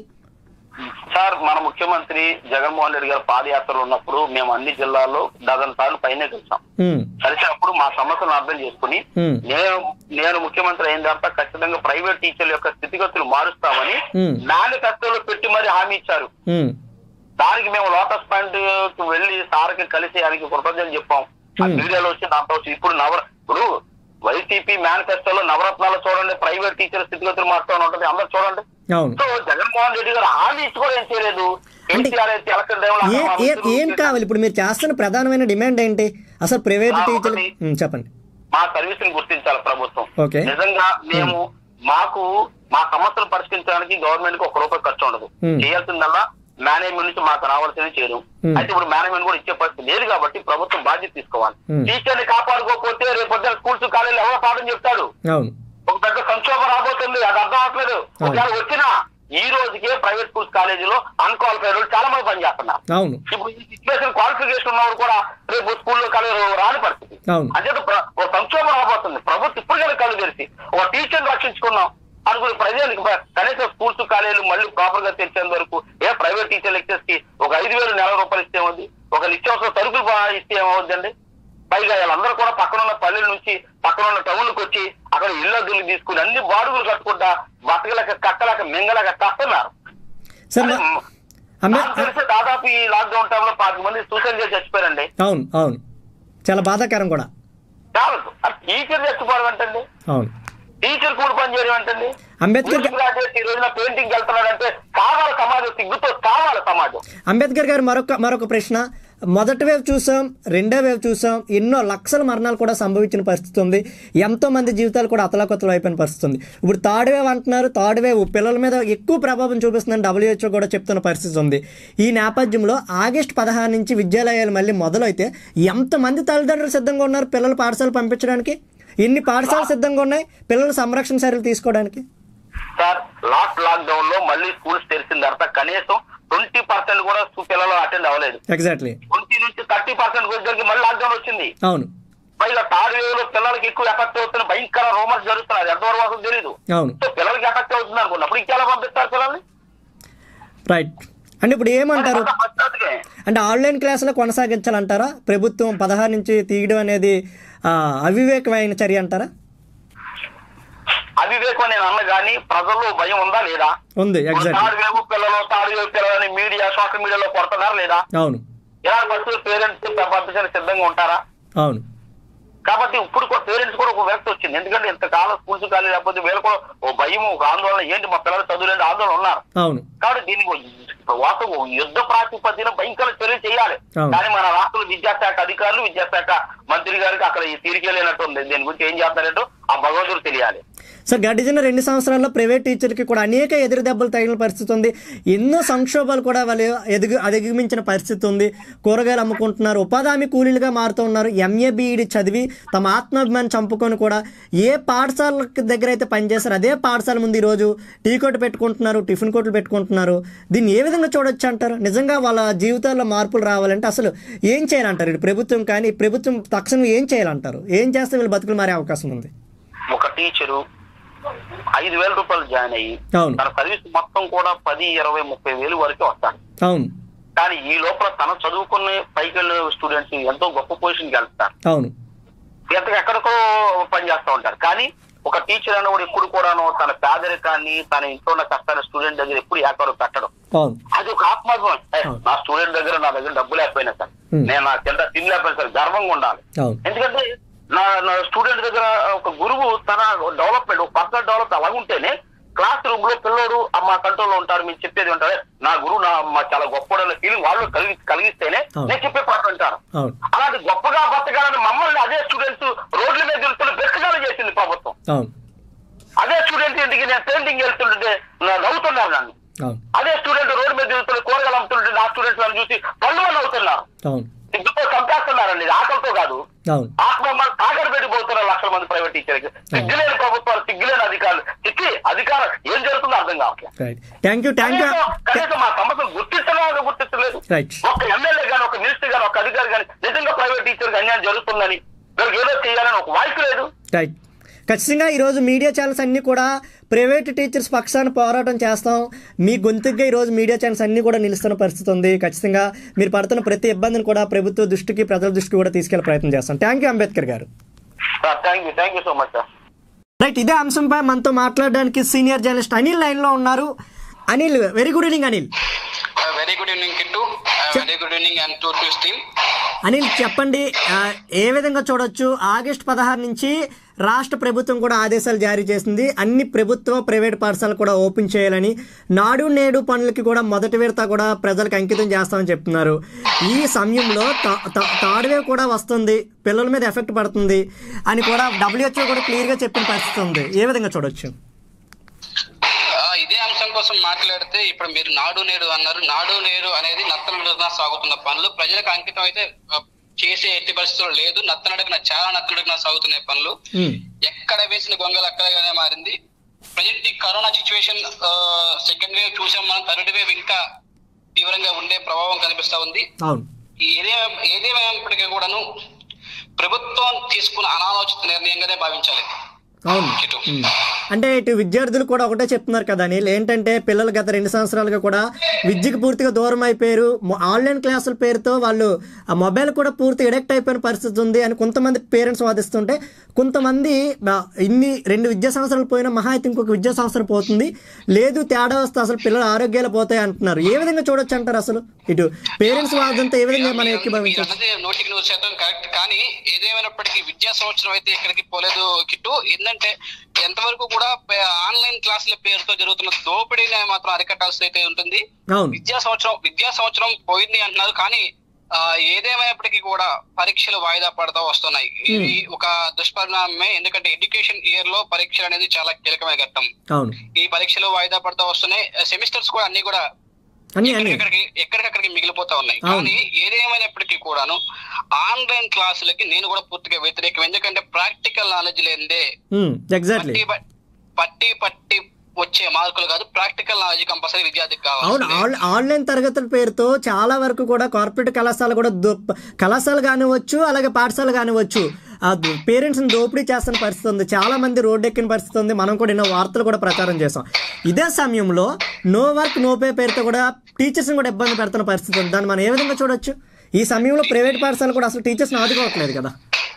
సార్ మన ముఖ్యమంత్రి జగన్మోహన్ రెడ్డి గారు పాదయాత్రలో ఉన్నప్పుడు మేము అన్ని జిల్లాల్లో డజన్ సార్లు పైనే కలిసాం ఉమ్, కలిసినప్పుడు మా సమస్యలను అర్థం చేసుకుని Hmm. నేను నేను ముఖ్యమంత్రి అయిన తర్వాత ఖచ్చితంగా ప్రైవేట్ టీచర్ల యొక్క స్థితిగతులు మారుస్తామని Hmm. మేనిఫెస్టోలో పెట్టి మరి హామీ ఇచ్చారు ఉమ్, దానికి మేము లోటస్ పాయింట్ కి వెళ్లి సార్కి కలిసి ఆయనకి కృతజ్ఞతలు చెప్పాం ఆ Hmm. మీడియాలో వచ్చి దాంతో వచ్చి ఇప్పుడు నవర ఇప్పుడు వైసీపీ మేనిఫెస్టోలో నవరత్నాలు చూడండి ప్రైవేట్ టీచర్ స్థితిగతులు మారుతా ఉంటది అందరు చూడండి అవును సో జగన్మోహన్ రెడ్డి గారు హామీ ఇచ్చి కూడా ఏం చేయలేదు ఎన్టీఆర్ అయితే ఎలక్షన్ టైంలో ఏ అక్కడ మా ఏ మిత్రులు ఏం కావాలి ఇప్పుడు మీరు చేస్తున్న ప్రధానమైన డిమాండ్ ఏంటి అసలు ప్రైవేట్ ఆ, టీచర్లు ఒకటి. ఉమ్, చెప్పండి మా సర్వీస్ ని గుర్తించాలి ప్రభుత్వం ఓకే. నిజంగా మేము మాకు మా సమస్యలు పరిష్కరించడానికి గవర్నమెంట్ కి ఒక రూపాయి ఖర్చు ఉండదు Hmm. చేయాల్సిందల్లా మేనేజ్మెంట్ నుంచి మాకు రావాల్సింది చేయడం Hmm. అయితే ఇప్పుడు మేనేజ్మెంట్ కూడా ఇచ్చే పరిస్థితి లేదు కాబట్టి ప్రభుత్వం బాధ్యత తీసుకోవాలి Hmm. టీచర్ని కాపాడుకోకపోతే రేపు పొద్దున స్కూల్స్ కాలేజీలు ఎవరో పాఠం చెప్తాడు అవును ఒక పెద్ద సంక్షోభం రాబోతుంది అది అర్థం అవట్లేదు ఒకవేళ వచ్చినా ఈ రోజుకే ప్రైవేట్ స్కూల్స్ కాలేజీలో అన్క్వాలిఫైడ్ వాళ్ళు చాలా మంది పనిచేస్తున్నారు అవును ఇప్పుడు ఈ సిచ్యువేషన్ క్వాలిఫికేషన్ ఉన్నవాడు కూడా రేపు స్కూల్లో కాలేజ్ రాని పరిస్థితి అవును. అంటే ఒక సంక్షోభం రాబోతుంది ప్రభుత్వం ఇప్పటికైనా కళ్ళు తెరిచి ఒక టీచర్ రక్షించుకున్నాం అనుకుని ప్రజలకు ప- కనీసం స్కూల్స్ కాలేజీలు మళ్ళీ ప్రాపర్ గా తెరిచేంత వరకు ఏ ప్రైవేట్ టీచర్ లెక్చర్స్ కి ఒక ఐదు వేలు నెల రూపాయలు ఇస్తే ఏమవుద్ది ఒక నిత్యావసర సరుకులు బా- ఇస్తే ఏమవుద్దండి పైగా వీళ్ళందరూ కూడా పక్కన ఉన్న పల్లెల నుంచి పక్కన ఉన్న టౌన్లకు వచ్చి అక్కడ ఇళ్ళద్దులు తీసుకుని అన్ని బాడుగులు కట్టుకుంటా బతకలేక కక్కలేక మింగలేక కస్తున్నారు సార్ మా- అంబే నాకు తెలిసి దాదాపు ఈ లాక్డౌన్ టైంలో పాతిక మంది సూసైడ్ చేసి చచ్చిపోయారండి అవును అవును చాలా బాధాకరం కూడా చాలు టీచర్ చచ్చిపోవడం ఏంటండి అవును టీచర్ కూడా పని చేయడం ఏంటండి అంబేద్కర్ గా- గ్రాడ్యుయేట్ ఈ రోజున పెయింటింగ్ వెళ్తున్నాడంటే కావాలి సమాజం సిగ్గుతో కావాలి సమాజం అంబేద్కర్ గారు మరొక మరొక ప్రశ్న మొదటి వేవ్ చూసాం రెండో వేవ్ చూసాం ఎన్నో లక్షల మరణాలు కూడా సంభవించిన పరిస్థితి ఉంది ఎంతో మంది జీవితాలు కూడా అతలాకుతలం అయిపోయిన పరిస్థితి ఉంది ఇప్పుడు థర్డ్ వేవ్ అంటున్నారు థర్డ్ వేవ్ పిల్లల మీద ఎక్కువ ప్రభావం చూపిస్తుందని డబ్ల్యూహెచ్ఓ కూడా చెప్తున్న పరిస్థితి ఉంది ఈ నేపథ్యంలో ఆగస్టు పదహారు నుంచి విద్యాలయాలు మళ్ళీ మొదలైతే ఎంతమంది తల్లిదండ్రులు సిద్ధంగా ఉన్నారు పిల్లలు పాఠశాల పంపించడానికి ఎన్ని పాఠశాలలు సిద్ధంగా ఉన్నాయి పిల్లల సంరక్షణ చర్యలు తీసుకోవడానికి సార్ లాస్ట్ లాక్డౌన్ లో మళ్ళీ స్కూల్స్ తెరిచిన తర్వాత కనీసం ట్వంటీ పర్సెంట్ కూడా స్కూ- పిల్లలు అటెండ్ అవ్వలేదు ఎగ్జాక్ట్లీ ట్వంటీ నుంచి థర్టీ పర్సెంట్ వచ్చేసరికి మళ్ళీ లాక్డౌన్ వచ్చింది అవును పైగా థర్డ్ వేవ్ లో పిల్లలకి ఎక్కువ ఎఫెక్ట్ అవుతున్న భయంకర రూమర్స్ జరుగుతున్నాయి ఎంతవరకు అసలు తెలియదు అవును సో పిల్లలకి ఎఫెక్ట్ అవుతుంది అనుకున్నప్పుడు ఇంకెలా పంపిస్తారు పిల్లల్ని రైట్ అంటే ఇప్పుడు ఏమంటారు పద్ధతిగా. అంటే ఆన్లైన్ క్లాసులో కొనసాగించాలంటారా ప్రభుత్వం పదహారు నుంచి తీయడం అనేది ఆ, అవివేకమైన చర్య అంటారా అవివేకం నేను అన్న గానీ ప్రజల్లో భయం ఉందా లేదా ఉంది ఎగ్జాక్ట్లీ తాడు వేగు పిల్లలు తాడు వేగు పిల్లలని మీడియా సోషల్ మీడియాలో కొడుతున్నారా లేదా అవును ఇలా పరిస్థితులు పేరెంట్స్ పంపించడానికి సిద్ధంగా ఉంటారా అవును కాబట్టి ఇప్పుడు కూడా పేరెంట్స్ కూడా ఒక వ్యక్తి వచ్చింది ఎందుకంటే ఇంతకాలం స్కూల్స్ కాలేదు లేకపోతే వీళ్ళు కూడా ఓ భయం ఒక ఆందోళన ఏంటి మా పిల్లలు చదువులేంటి ఆందోళన ఉన్నారు అవును కాబట్టి దీనికి ఒక వాస్తవం ఒక యుద్ధ ప్రాతిపదికన భయంకర చర్య చేయాలి అవును. కానీ మన రాష్ట్ర విద్యాశాఖ అధికారులు విద్యాశాఖ మంత్రి గారికి అక్కడ ఈ తీరికే లేనట్టు ఉంది దీని గురించి ఏం చేస్తారంటో ఆ భగవంతుడు తెలియాలి సార్ గడిచిన రెండు సంవత్సరాల్లో ప్రైవేట్ టీచర్కి కూడా అనేక ఎదురు దెబ్బలు తగిలిన పరిస్థితి ఉంది ఎన్నో సంక్షోభాలు కూడా వాళ్ళు ఎదుగు అధిగమించిన పరిస్థితి ఉంది కూరగాయలు అమ్ముకుంటున్నారు ఉపాధి హామీ కూలీలుగా మారుతూ ఉన్నారు ఎంఏ బీఈడి చదివి తమ ఆత్మాభిమానం చంపుకొని కూడా ఏ పాఠశాల దగ్గర అయితే పనిచేస్తారో అదే పాఠశాల ముందు ఈరోజు టీ కొట్టు పెట్టుకుంటున్నారు టిఫిన్ కొట్లు పెట్టుకుంటున్నారు దీన్ని ఏ విధంగా చూడొచ్చు అంటారు నిజంగా వాళ్ళ జీవితాల్లో మార్పులు రావాలంటే అసలు ఏం చేయాలంటారు ఇటు ప్రభుత్వం కానీ ఈ ప్రభుత్వం తక్షణం ఏం చేయాలంటారు ఏం చేస్తే వీళ్ళు బతుకులు మారే అవకాశం ఉంది ఒక టీచరు ఐదు వేల రూపాయలు జాయిన్ అయ్యి అవును తన సర్వీస్ మొత్తం కూడా పది ఇరవై ముప్పై వేలు వరకు వస్తాడు అవును కానీ ఈ లోపల తన చదువుకునే పైకి వెళ్ళే స్టూడెంట్స్ ఎంతో గొప్ప పొజిషన్కి వెళ్తారు అవును ఎంత ఎక్కడికో పని చేస్తూ ఉంటారు కానీ ఒక టీచర్ అనేవాడు ఎప్పుడు కూడాను తన పేదరికాన్ని తన ఇంట్లో ఉన్న కష్టాన్ని స్టూడెంట్ దగ్గర ఎప్పుడు ఏకారు పెట్టడం అవును అది ఒక ఆత్మాభిమానం ఏ, అవును. నా స్టూడెంట్ దగ్గర నా దగ్గర డబ్బు లేకపోయినా సార్ Hmm. నేను నా కింద తిండి లేకపోయినా సార్ గర్వంగా ఉండాలి అవును ఎందుకంటే నా నా స్టూడెంట్ దగ్గర ఒక గురువు తన డెవలప్మెంట్ ఒక పర్సనల్ డెవలప్ అలా ఉంటేనే క్లాస్ రూమ్ లో పిల్లోడు ఆ మా కంట్రోల్ లో ఉంటారు మీరు చెప్పేది ఉంటారు నా గురువు నా మా చాలా గొప్ప ఫీలింగ్ వాళ్ళు కలిగి కలిగిస్తేనే అవును. నేను చెప్పే పాట అంటారు అవును అలాంటి గొప్పగా బతకాలని మమ్మల్ని అదే స్టూడెంట్స్ రోడ్ల మీద తిరుగుతున్న బెక్కగాలు చేసింది ప్రభుత్వం అవును అదే స్టూడెంట్ ఇంటికి నేను పెయింటింగ్ వెళ్తుంటే నా- నవ్వుతున్నారు నన్ను అవును అదే స్టూడెంట్ రోడ్డు మీద తిరుగుతున్న కూరగాయలు అమ్ముతుంటే నా స్టూడెంట్స్ నన్ను చూసి పళ్ళు నవ్వుతున్నారు అవును సిగ్గుతో చంపేస్తున్నారండి ఇది ఆకలితో కాదు అవును ఆత్మ తాకడ పెట్టిపోతున్నారు లక్షల మంది ప్రైవేట్ టీచర్కి సిగ్గులేని ప్రభుత్వాలు సిగ్గులేని అధికారులు చిక్కి అధికారం ఏం జరుగుతుందో అర్థం కావట్లేదు right thank you thank you కనీసం కనీసం మా సమస్యను గుర్తించడం గుర్తించలేదు రైట్ ఒక ఎమ్మెల్యే గాని ఒక మినిస్టర్ గాని ఒక అధికారి గాని నిజంగా ప్రైవేట్ టీచర్ అన్యాయం జరుగుతుందని వీళ్ళకి ఏదో చేయాలని ఒక వాయిస్ లేదు రైట్ ఖచ్చితంగా ఈరోజు మీడియా ఛానల్స్ అన్నీ కూడా ప్రైవేట్ టీచర్స్ పక్షాన పోరాటం చేస్తాం మీ గొంతుగా ఈరోజు మీడియా ఛానల్స్ అన్నీ కూడా నిలుస్తున్న పరిస్థితి ఉంది ఖచ్చితంగా మీరు పడుతున్న ప్రతి ఇబ్బందిని కూడా ప్రభుత్వ దృష్టికి ప్రజల దృష్టికి కూడా తీసుకెళ్లే ప్రయత్నం చేస్తాం థ్యాంక్ యూ అంబేద్కర్ గారు sir thank you thank you so much sir right ఇదే అంశంపై మనతో మాట్లాడడానికి సీనియర్ జర్నలిస్ట్ అనిల్ లైన్లో ఉన్నారు Anil very good evening Anil very good evening Kittu very good evening and to to team Anil చెప్పండి ఆ, ఏ విధంగా చూడొచ్చు ఆగస్టు పదహారు నుంచి రాష్ట్ర ప్రభుత్వం కూడా ఆదేశాలు జారీ చేసింది అన్ని ప్రభుత్వ ప్రైవేట్ పాఠశాలలు కూడా ఓపెన్ చేయాలని నాడు నేడు పనులకి కూడా మొదటి విడత కూడా ప్రజలకు అంకితం చేస్తామని చెప్తున్నారు ఈ సమయంలో తా- తా- థర్డ్ వేవ్ కూడా వస్తుంది పిల్లల మీద ఎఫెక్ట్ పడుతుంది అని కూడా డబ్ల్యూహెచ్ఓ కూడా క్లియర్గా చెప్పిన పరిస్థితి ఉంది ఏ విధంగా చూడొచ్చు ఇదే అంశం కోసం మాట్లాడితే ఇప్పుడు మీరు నాడు నేడు అన్నారు నాడు నేడు అనేది నత్తనడుగున సాగుతున్న పనులు ప్రజలకు అంకితం అయితే ఆ, చేసే ఎట్టి పరిస్థితులు లేదు నత్తనడుగున చాలా నత్తనడుగున సాగుతున్నాయి పనులు ఉమ్, ఎక్కడ వేసిన గొంగలు అక్కడగానే మారింది ప్రజెంట్ ఈ కరోనా సిచ్యువేషన్ సెకండ్ వేవ్ చూసాం మనం థర్డ్ వేవ్ ఇంకా తీవ్రంగా ఉండే ప్రభావం కనిపిస్తా ఉంది అవును ఏదే ఏదేమైనప్పటికీ కూడాను ప్రభుత్వం తీసుకున్న అనాలోచిత నిర్ణయంగానే భావించాలి అవును ఇటు. ఉమ్. అంటే ఇటు విద్యార్థులు కూడా ఒకటే చెప్తున్నారు కదా అనిల్ ఏంటంటే పిల్లలు గత రెండు సంవత్సరాలుగా కూడా విద్యకు పూర్తిగా దూరం అయిపోయారు మొ- ఆన్లైన్ క్లాసుల పేరుతో వాళ్ళు ఆ మొబైల్ కూడా పూర్తి ఎడిక్ట్ అయిపోయిన పరిస్థితి ఉంది అని కొంతమంది పేరెంట్స్ వాదిస్తుంటే కొంతమంది ఆ, ఇన్ని రెండు విద్యా సంవత్సరాలు పోయినా మహా అయితే ఇంకొక విద్యా సంవత్సరం పోతుంది లేదు తేడా వస్తే అసలు పిల్లల ఆరోగ్యాలు పోతాయి అంటున్నారు ఏ విధంగా చూడొచ్చు అంటారు అసలు ఇటు పేరెంట్స్ వాదంతో ఏ విధంగా మనం మీరు ఎక్కిభవించవచ్చు అన్నది నూటికి నూరు శాతం కరెక్ట్ కానీ ఏదేమైనప్పటికీ విద్యా సంవత్సరం అయితే ఎక్కడికి పోలేదు కిట్టు ఏంటంటే ఎంతవరకు కూడా ఆన్లైన్ క్లాసుల పేరుతో జరుగుతున్న దోపిడీని మాత్రం అరికట్టాల్సి అయితే ఉంటుంది అవును విద్యా సంవత్సరం విద్యా సంవత్సరం పోయింది అంటున్నారు కానీ ఆ, ఏదేమైనప్పటికీ కూడా పరీక్షలు వాయిదా పడతా వస్తున్నాయి ఇది ఒక దుష్పరిణామమే ఎందుకంటే ఎడ్యుకేషన్ ఇయర్ లో పరీక్షలు అనేది చాలా కీలకమైన ఘట్టం అవును ఈ పరీక్షలు వాయిదా పడతా వస్తున్నాయి సెమిస్టర్స్ కూడా అన్ని కూడా అన్ని అన్ని ఎక్కడికక్కడికి ఎక్కడికక్కడికి మిగిలిపోతా ఉన్నాయి అవును. కానీ ఏదేమైనప్పటికీ కూడాను ఆన్లైన్ క్లాసులకి నేను కూడా పూర్తిగా వ్యతిరేకం ఎందుకంటే ప్రాక్టికల్ నాలెడ్జ్ లేనిదే ఎగ్జాక్ట్లీ పట్టి ప- పట్టి పట్టి వచ్చే మార్కులు కాదు ప్రాక్టికల్ నాలెడ్జ్ కంపల్సరీ విద్యార్థికి అవును కావాలి ఆన్- ఆన్లైన్ తరగతుల పేరుతో చాలా వరకు కూడా కార్పొరేట్ కళాశాల కూడా దో- కళాశాల కానివచ్చు అలాగే పాఠశాల కానివచ్చు ఆ పేరెంట్స్ని దోపిడీ చేస్తున్న పరిస్థితి ఉంది చాలా మంది రోడ్డు ఎక్కిన పరిస్థితి ఉంది మనం కూడా ఎన్నో వార్తలు కూడా ప్రచారం చేసాం ఇదే సమయంలో నో వర్క్ నో పే పేరుతో కూడా టీచర్స్ని కూడా ఇబ్బంది పెడుతున్న పరిస్థితి ఉంది దాన్ని మనం ఏ విధంగా చూడొచ్చు ఈ సమయంలో ప్రైవేట్ పాఠశాల కూడా అసలు టీచర్స్ని ఆదుకోవట్లేదు కదా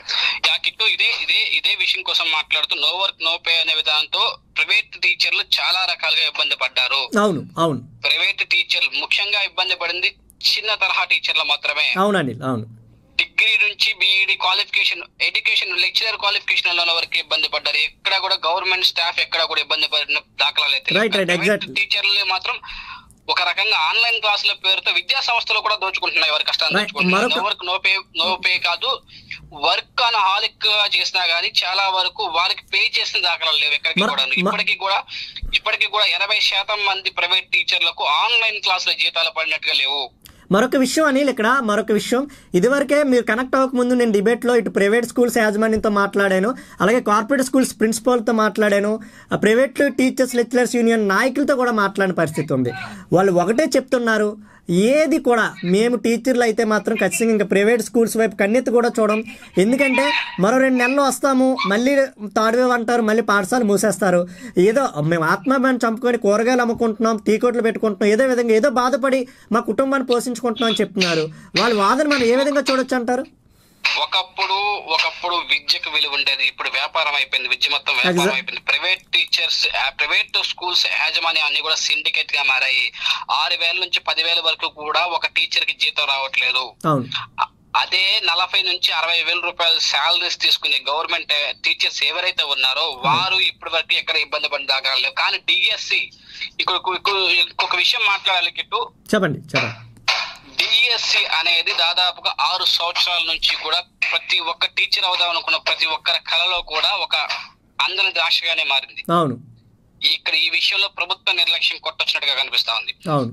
యా కిట్టు ఇదే ఇదే ఇదే విషయం కోసం మాట్లాడుతూ నో వర్క్ నో పే అనే విధానంతో ప్రైవేట్ టీచర్లు చాలా రకాలుగా ఇబ్బంది పడ్డారు అవును అవును ప్రైవేట్ టీచర్లు ముఖ్యంగా ఇబ్బంది పడింది చిన్న తరహా టీచర్లు మాత్రమే అవునండి అవును డిగ్రీ నుంచి BEd qualification education lecturer qualification లో వరకు ఇబ్బంది పడ్డారు ఎక్కడ కూడా గవర్నమెంట్ స్టాఫ్ ఎక్కడ కూడా ఇబ్బంది పడిన దాఖలాలు అయితే Right, right, exactly. టీచర్లు మాత్రం ఒక రకంగా ఆన్లైన్ క్లాసుల పేరుతో విద్యా సంస్థలు కూడా దోచుకుంటున్నాయి వారి కష్టాన్ని Right. దోచుకుంటున్నాయి మరొక- no work no pay no pay కాదు వర్క్ అని హాలిక్ చేసినా గానీ చాలా వరకు వారికి పే చేసిన దాఖలాలు లేవు ఎక్కడికి మర- కూడా మ- ఇప్పటికీ కూడా ఇప్పటికీ కూడా ఎనభై శాతం మంది ప్రైవేట్ టీచర్లకు ఆన్లైన్ క్లాసుల జీతాలు పడినట్టుగా లేవు మరొక విషయం అనిల్ ఇక్కడ మరొక విషయం ఇదివరకే మీరు కనెక్ట్ అవ్వకముందు నేను డిబేట్లో ఇటు ప్రైవేట్ స్కూల్స్ యాజమాన్యంతో మాట్లాడాను అలాగే కార్పొరేట్ స్కూల్స్ ప్రిన్సిపాల్తో మాట్లాడాను ఆ ప్రైవేట్ టీచర్స్ లెక్చరర్స్ యూనియన్ నాయకులతో కూడా మాట్లాడిన పరిస్థితి ఉంది వాళ్ళు ఒకటే చెప్తున్నారు ఏది కూడా మేము టీచర్లు అయితే మాత్రం ఖచ్చితంగా ఇంకా ప్రైవేట్ స్కూల్స్ వైపు కన్నెత్తి కూడా చూడం ఎందుకంటే మరో రెండు నెలలు వస్తాము మళ్ళీ థర్డ్ వేవ్ అంటారు మళ్ళీ పాఠశాల మూసేస్తారు ఏదో మేము ఆత్మాభిమానం చంపుకొని కూరగాయలు అమ్ముకుంటున్నాం టీకోట్లు పెట్టుకుంటున్నాం ఏదో విధంగా ఏదో బాధపడి మా కుటుంబాన్ని పోషించుకుంటున్నాం అని చెప్తున్నారు వాళ్ళ వాదన మనం ఏ విధంగా చూడొచ్చు అంటారు ఒకప్పుడు ఒకప్పుడు విద్యకు విలువ ఉండేది ఇప్పుడు వ్యాపారం అయిపోయింది విద్య మొత్తం వ్యాపారం Exact- అయిపోయింది ప్రైవేట్ టీచర్స్ ప్రైవేట్ స్కూల్స్ యాజమాన్యం అన్ని కూడా సిండికేట్ గా మారాయి ఆరు వేల నుంచి పదివేల వరకు కూడా ఒక టీచర్ కి జీతం రావట్లేదు అవును అ- అదే నలభై నుంచి అరవై వేల రూపాయల శాలరీస్ తీసుకునే గవర్నమెంట్ టీచర్స్ ఎవరైతే ఉన్నారో వారు ఇప్పటి వరకు ఎక్కడ ఇబ్బంది పడిన దాఖలాలు లేవు కానీ డిఎస్సి ఇక్కడ ఇంకొక విషయం మాట్లాడాలి కిట్టు చెప్పండి చెప్పండి డిఎస్సి అనేది దాదాపుగా ఆరు సంవత్సరాల నుంచి కూడా ప్రతి ఒక్క టీచర్ అవుదాం అనుకున్న ప్రతి ఒక్కరి కళలో కూడా ఒక అందని దాశగానే మారింది అవును ఇక్కడ ఈ విషయంలో ప్రభుత్వ నిర్లక్ష్యం కొట్టొచ్చినట్టుగా కనిపిస్తా ఉంది అవును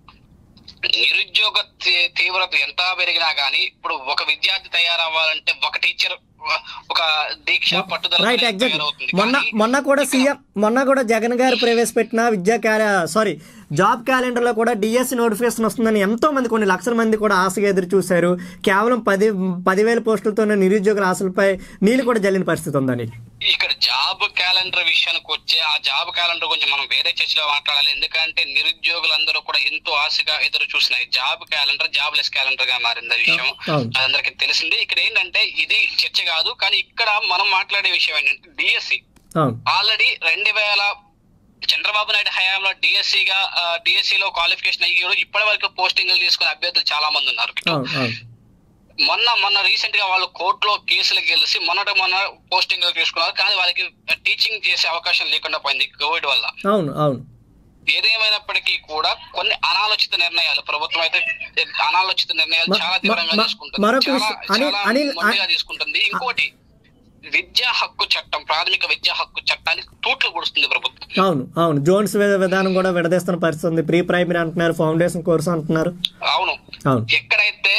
నిరుద్యోగ తీ- తీవ్రత ఎంత పెరిగినా గానీ ఇప్పుడు ఒక విద్యార్థి తయారవ్వాలంటే ఒక టీచర్ ఒక దీక్ష పట్టుదల రైట్ అనేది ఎగ్జాక్ట్ తయారవుతుంది. మొన్న కానీ మొన్న కూడా సీఎం మొన్న కూడా జగన్ గారు ప్రవేశపెట్టిన విద్యా క్యాల సారీ జాబ్ క్యాలెండర్లో కూడా డిఎస్సి నోటిఫికేషన్ వస్తుందని ఎంతో మంది కొన్ని లక్షల మంది కూడా ఆశగా ఎదురు చూశారు కేవలం పది పదివేల పోస్టులతోనే నిరుద్యోగుల ఆశలపై నీళ్ళు కూడా జల్లిన పరిస్థితి ఉందని ఇక్కడ జాబ్ క్యాలెండర్ విషయానికి వచ్చే ఆ జాబ్ క్యాలెండర్ గురించి మనం వేరే చర్చలో మాట్లాడాలి ఎందుకంటే నిరుద్యోగులందరూ కూడా ఎంతో ఆశగా ఎదురు చూసినాయి job calendar jobless calendar గా మారింది ఆ విషయం అవును. అదందరికీ తెలిసిందే ఇక్కడ ఏంటంటే ఇది చర్చ కాదు కానీ ఇక్కడ మనం మాట్లాడే విషయం ఏంటంటే డిఎస్సి అవును ఆల్రెడీ రెండు వేల చంద్రబాబు నాయుడు హయాంలో డిఎస్సి గా డిఎస్సి లో క్వాలిఫికేషన్ అయ్యి ఇప్పటి వరకు పోస్టింగ్లు తీసుకునే అభ్యర్థులు చాలా మంది ఉన్నారు అవును అవును మొన్న మొన్న రీసెంట్ గా వాళ్ళు కోర్టులో కేసులు గెలిచి మొన్నట మొన్న పోస్టింగ్ తీసుకున్నారు కానీ వాళ్ళకి టీచింగ్ చేసే అవకాశం లేకుండా పోయింది కోవిడ్ వల్ల అవును అవును ఏదేమైనప్పటికీ కూడా కొన్ని అనాలోచిత నిర్ణయాలు ప్రభుత్వం అయితే అనాలోచిత నిర్ణయాలు మ- చాలా మ- తీవ్రంగా మ- తీసుకుంటుంది మరొక చాలా విషయం- అనిల్- చాలా అనిల్- మొండిగా తీసుకుంటుంది ఇంకోటి విద్యా హక్కు చట్టం ప్రాథమిక విద్యా హక్కు చట్టానికి తూట్లు పొడుస్తుంది ప్రభుత్వం అవును అవును జోన్స్ వి- విధానం కూడా విడదీస్తున్న పరిస్థితి ఉంది ప్రీ ప్రైమరీ అంటున్నారు ఫౌండేషన్ కోర్సు అంటున్నారు అవును అవును ఎక్కడైతే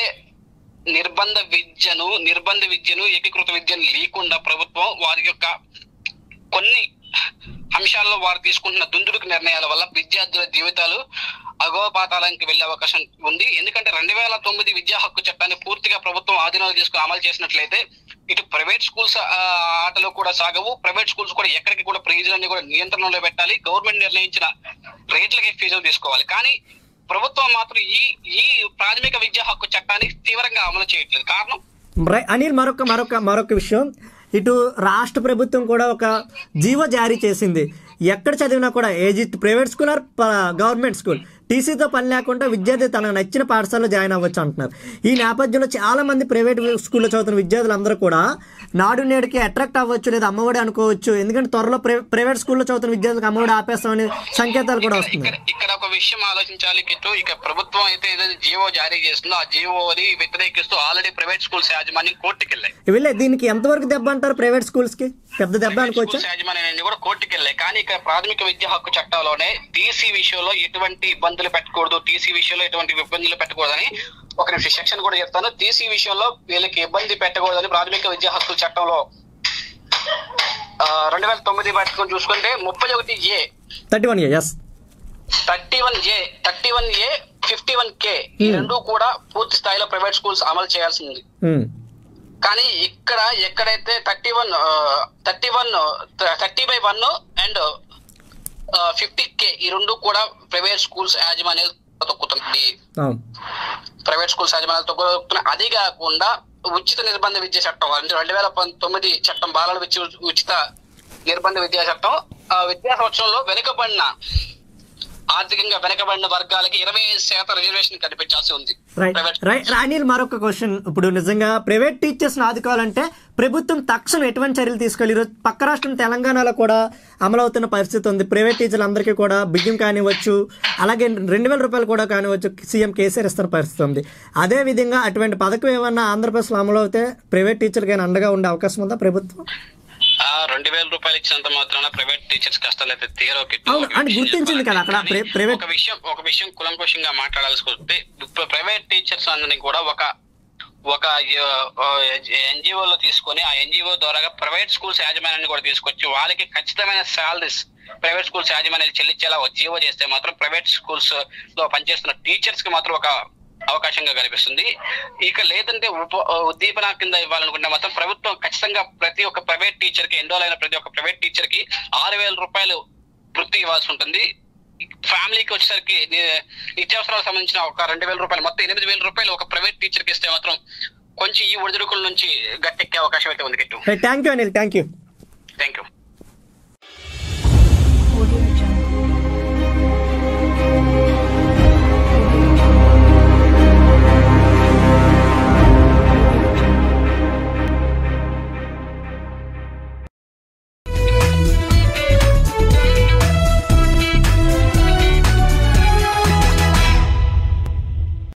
నిర్బంధ విద్యను నిర్బంధ విద్యను ఏకీకృత విద్యను లేకుండా ప్రభుత్వం వారి యొక్క కొన్ని అంశాల్లో వారు తీసుకుంటున్న దుందుడుకు నిర్ణయాల వల్ల విద్యార్థుల జీవితాలు అగోపాతాలానికి వెళ్లే అవకాశం ఉంది ఎందుకంటే రెండు వేల తొమ్మిది విద్యా హక్కు చట్టాన్ని పూర్తిగా ప్రభుత్వం ఆధీనంలో తీసుకుని అమలు చేసినట్లయితే ఇటు ప్రైవేట్ స్కూల్స్ ఆ, ఆటలు కూడా సాగవు ప్రైవేట్ స్కూల్స్ కూడా ఎక్కడికి కూడా ఫీజులన్నీ కూడా నియంత్రణలో పెట్టాలి గవర్నమెంట్ నిర్ణయించిన రేట్లకి ఫీజులు తీసుకోవాలి కానీ ప్రభుత్వం మాత్రం ఈ ఈ ప్రాథమిక విద్యా హక్కు చట్టాన్ని తీవ్రంగా అమలు చేయట్లేదు కారణం రై- అనిల్ మరొక మరొక మరొక విషయం ఇటు రాష్ట్ర ప్రభుత్వం కూడా ఒక జీవో జారీ చేసింది ఎక్కడ చదివినా కూడా ఏజ్ it private school or government school టీసీతో పని లేకుండా విద్యార్థి తనకు నచ్చిన పాఠశాలలో జాయిన్ అవ్వచ్చు అంటున్నారు ఈ నేపథ్యంలో చాలా మంది ప్రైవేట్ స్కూల్లో చదువుతున్న విద్యార్థులందరూ కూడా నాడు నేడుకి అట్రాక్ట్ అవ్వచ్చు లేదా అమ్మఒడి అనుకోవచ్చు ఎందుకంటే త్వరలో ప్రై- ప్రైవేట్ స్కూల్లో చదువుతున్న విద్యార్థులకు అమ్మఒడి ఆపేస్తామని సంకేతాలు కూడా ఇక్కడ వస్తున్నాయి ఇక్కడ ఒక విషయం ఆలోచించాలి కిట్టు ఇక ప్రభుత్వం అయితే ఏదైతే జీవో జారీ చేస్తుందో ఆ జీవోని వ్యతిరేకిస్తూ ఆల్రెడీ ప్రైవేట్ స్కూల్స్ యాజమాన్యం కోర్టుకి వెళ్ళాయి వీళ్ళే దీనికి ఎంతవరకు దెబ్బ అంటారు ప్రైవేట్ స్కూల్స్కి పెద్ద దెబ్బ అనుకోవచ్చా స్కూల్స్ యాజమాన్యాన్ని కూడా కోర్టుకి వెళ్ళాయి కానీ ఇక్కడ ప్రాథమిక విద్యా హక్కు చట్టంలోనే టీసీ విషయంలో ఎటువంటి ఇబ్బందులు పెట్టకూడదు టీసీ విషయంలో ఎటువంటి ఇబ్బందులు పెట్టకూడదని ఒక నిమిషం సెక్షన్ కూడా చెప్తాను టీసీ విషయంలో వీళ్ళకి ఇబ్బంది పెట్టకూడదని ప్రాథమిక విద్యా హక్కు చట్టంలో రెండు వేల తొమ్మిది పట్టుకొని చూసుకుంటే ముప్పై ఒకటి A thirty one S thirty one A thirty one A fifty one K E Hmm. రెండు కూడా పూర్తి స్థాయిలో ప్రైవేట్ స్కూల్స్ అమలు చేయాల్సింది కానీ ఇక్కడ ఎక్కడైతే thirty one thirty one thirty by one and fifty K E రెండు కూడా ప్రైవేట్ స్కూల్స్ యాజమాన్యాలు తొక్కుతున్నాయి అవును ప్రైవేట్ స్కూల్స్ యాజమాన్యాలు తొక్కుతున్నాయి అది కాకుండా ఉచిత నిర్బంధ విద్యా చట్టం అంటే రెండు వేల పంతొమ్మిది చట్టం బాలల విద్య ఉచిత నిర్బంధ విద్యా చట్టం ఆ విద్యా సంవత్సరంలో వెనుకబడిన ఆర్థికంగా వెనుకబడిన వర్గాలకి ఇరవై ఐదు శాతం రిజర్వేషన్ కల్పించాల్సి ఉంది రైట్ ప్రైవేట్ రైట్ అనిల్ మరొక క్వశ్చన్ ఇప్పుడు నిజంగా ప్రైవేట్ టీచర్స్ ఆదుకోవాలంటే ప్రభుత్వం తక్షణం ఎటువంటి చర్యలు తీసుకోవాలి ఈరోజు పక్క రాష్ట్రం తెలంగాణలో కూడా అమలవుతున్న పరిస్థితి ఉంది ప్రైవేట్ టీచర్లందరికీ కూడా బియ్యం కానివ్వచ్చు అలాగే రెండు వేల రూపాయలు కూడా కానివ్వచ్చు సీఎం కేసీఆర్ ఇస్తున్న పరిస్థితి ఉంది అదే విధంగా అటువంటి పథకం ఏమన్నా ఆంధ్రప్రదేశ్లో అమలు అవుతే ప్రైవేట్ టీచర్కి అండగా ఉండే అవకాశం ఉందా ప్రభుత్వం ఆ రెండు వేల రూపాయలు ఇచ్చినంత మాత్రాన ప్రైవేట్ టీచర్స్ కష్టాలు అయితే తీరో కిట్టు. అవును, ఒక అంటే విషయం గుర్తించింది కదా అక్కడ చెప్పాలంటే ప్రై- ప్రైవేట్- ఒక విషయం ఒక విషయం కులంకుశంగా మాట్లాడాల్సి వస్తే ఇప్పుడు ప్రైవేట్ టీచర్స్ అందరినీ కూడా ఒక ఒక ఎన్జిఓలో తీసుకొని ఆ ఎన్జిఓ ద్వారా ప్రైవేట్ స్కూల్స్ యాజమాన్యాన్ని కూడా తీసుకొచ్చి వాళ్ళకి ఖచ్చితమైన శాలరీస్ ప్రైవేట్ స్కూల్స్ యాజమాన్యాలు చెల్లించేలా ఒక జీవో చేస్తే మాత్రం ప్రైవేట్ స్కూల్స్ లో పనిచేస్తున్న టీచర్స్ కి మాత్రం ఒక అవకాశంగా కనిపిస్తుంది ఇక లేదంటే ఉప ఉద్దీపన కింద ఇవ్వాలనుకుంటే మాత్రం ప్రభుత్వం ఖచ్చితంగా ప్రతి ఒక్క ప్రైవేట్ టీచర్ కి ఎన్రోల్ అయిన ప్రతి ఒక్క ప్రైవేట్ టీచర్ కి ఆరు వేల రూపాయలు వృత్తి ఇవ్వాల్సి ఉంటుంది ఫ్యామిలీకి వచ్చేసరికి ని- నిత్యావసరాలకు సంబంధించిన ఒక రెండు వేల రూపాయలు మొత్తం ఎనిమిది వేల రూపాయలు ఒక ప్రైవేట్ టీచర్ కి ఇస్తే మాత్రం కొంచెం ఈ ఒడిదుడుకుల నుంచి గట్టెక్కే అవకాశం అయితే ఉంది Kittu thank you Anil thank you thank you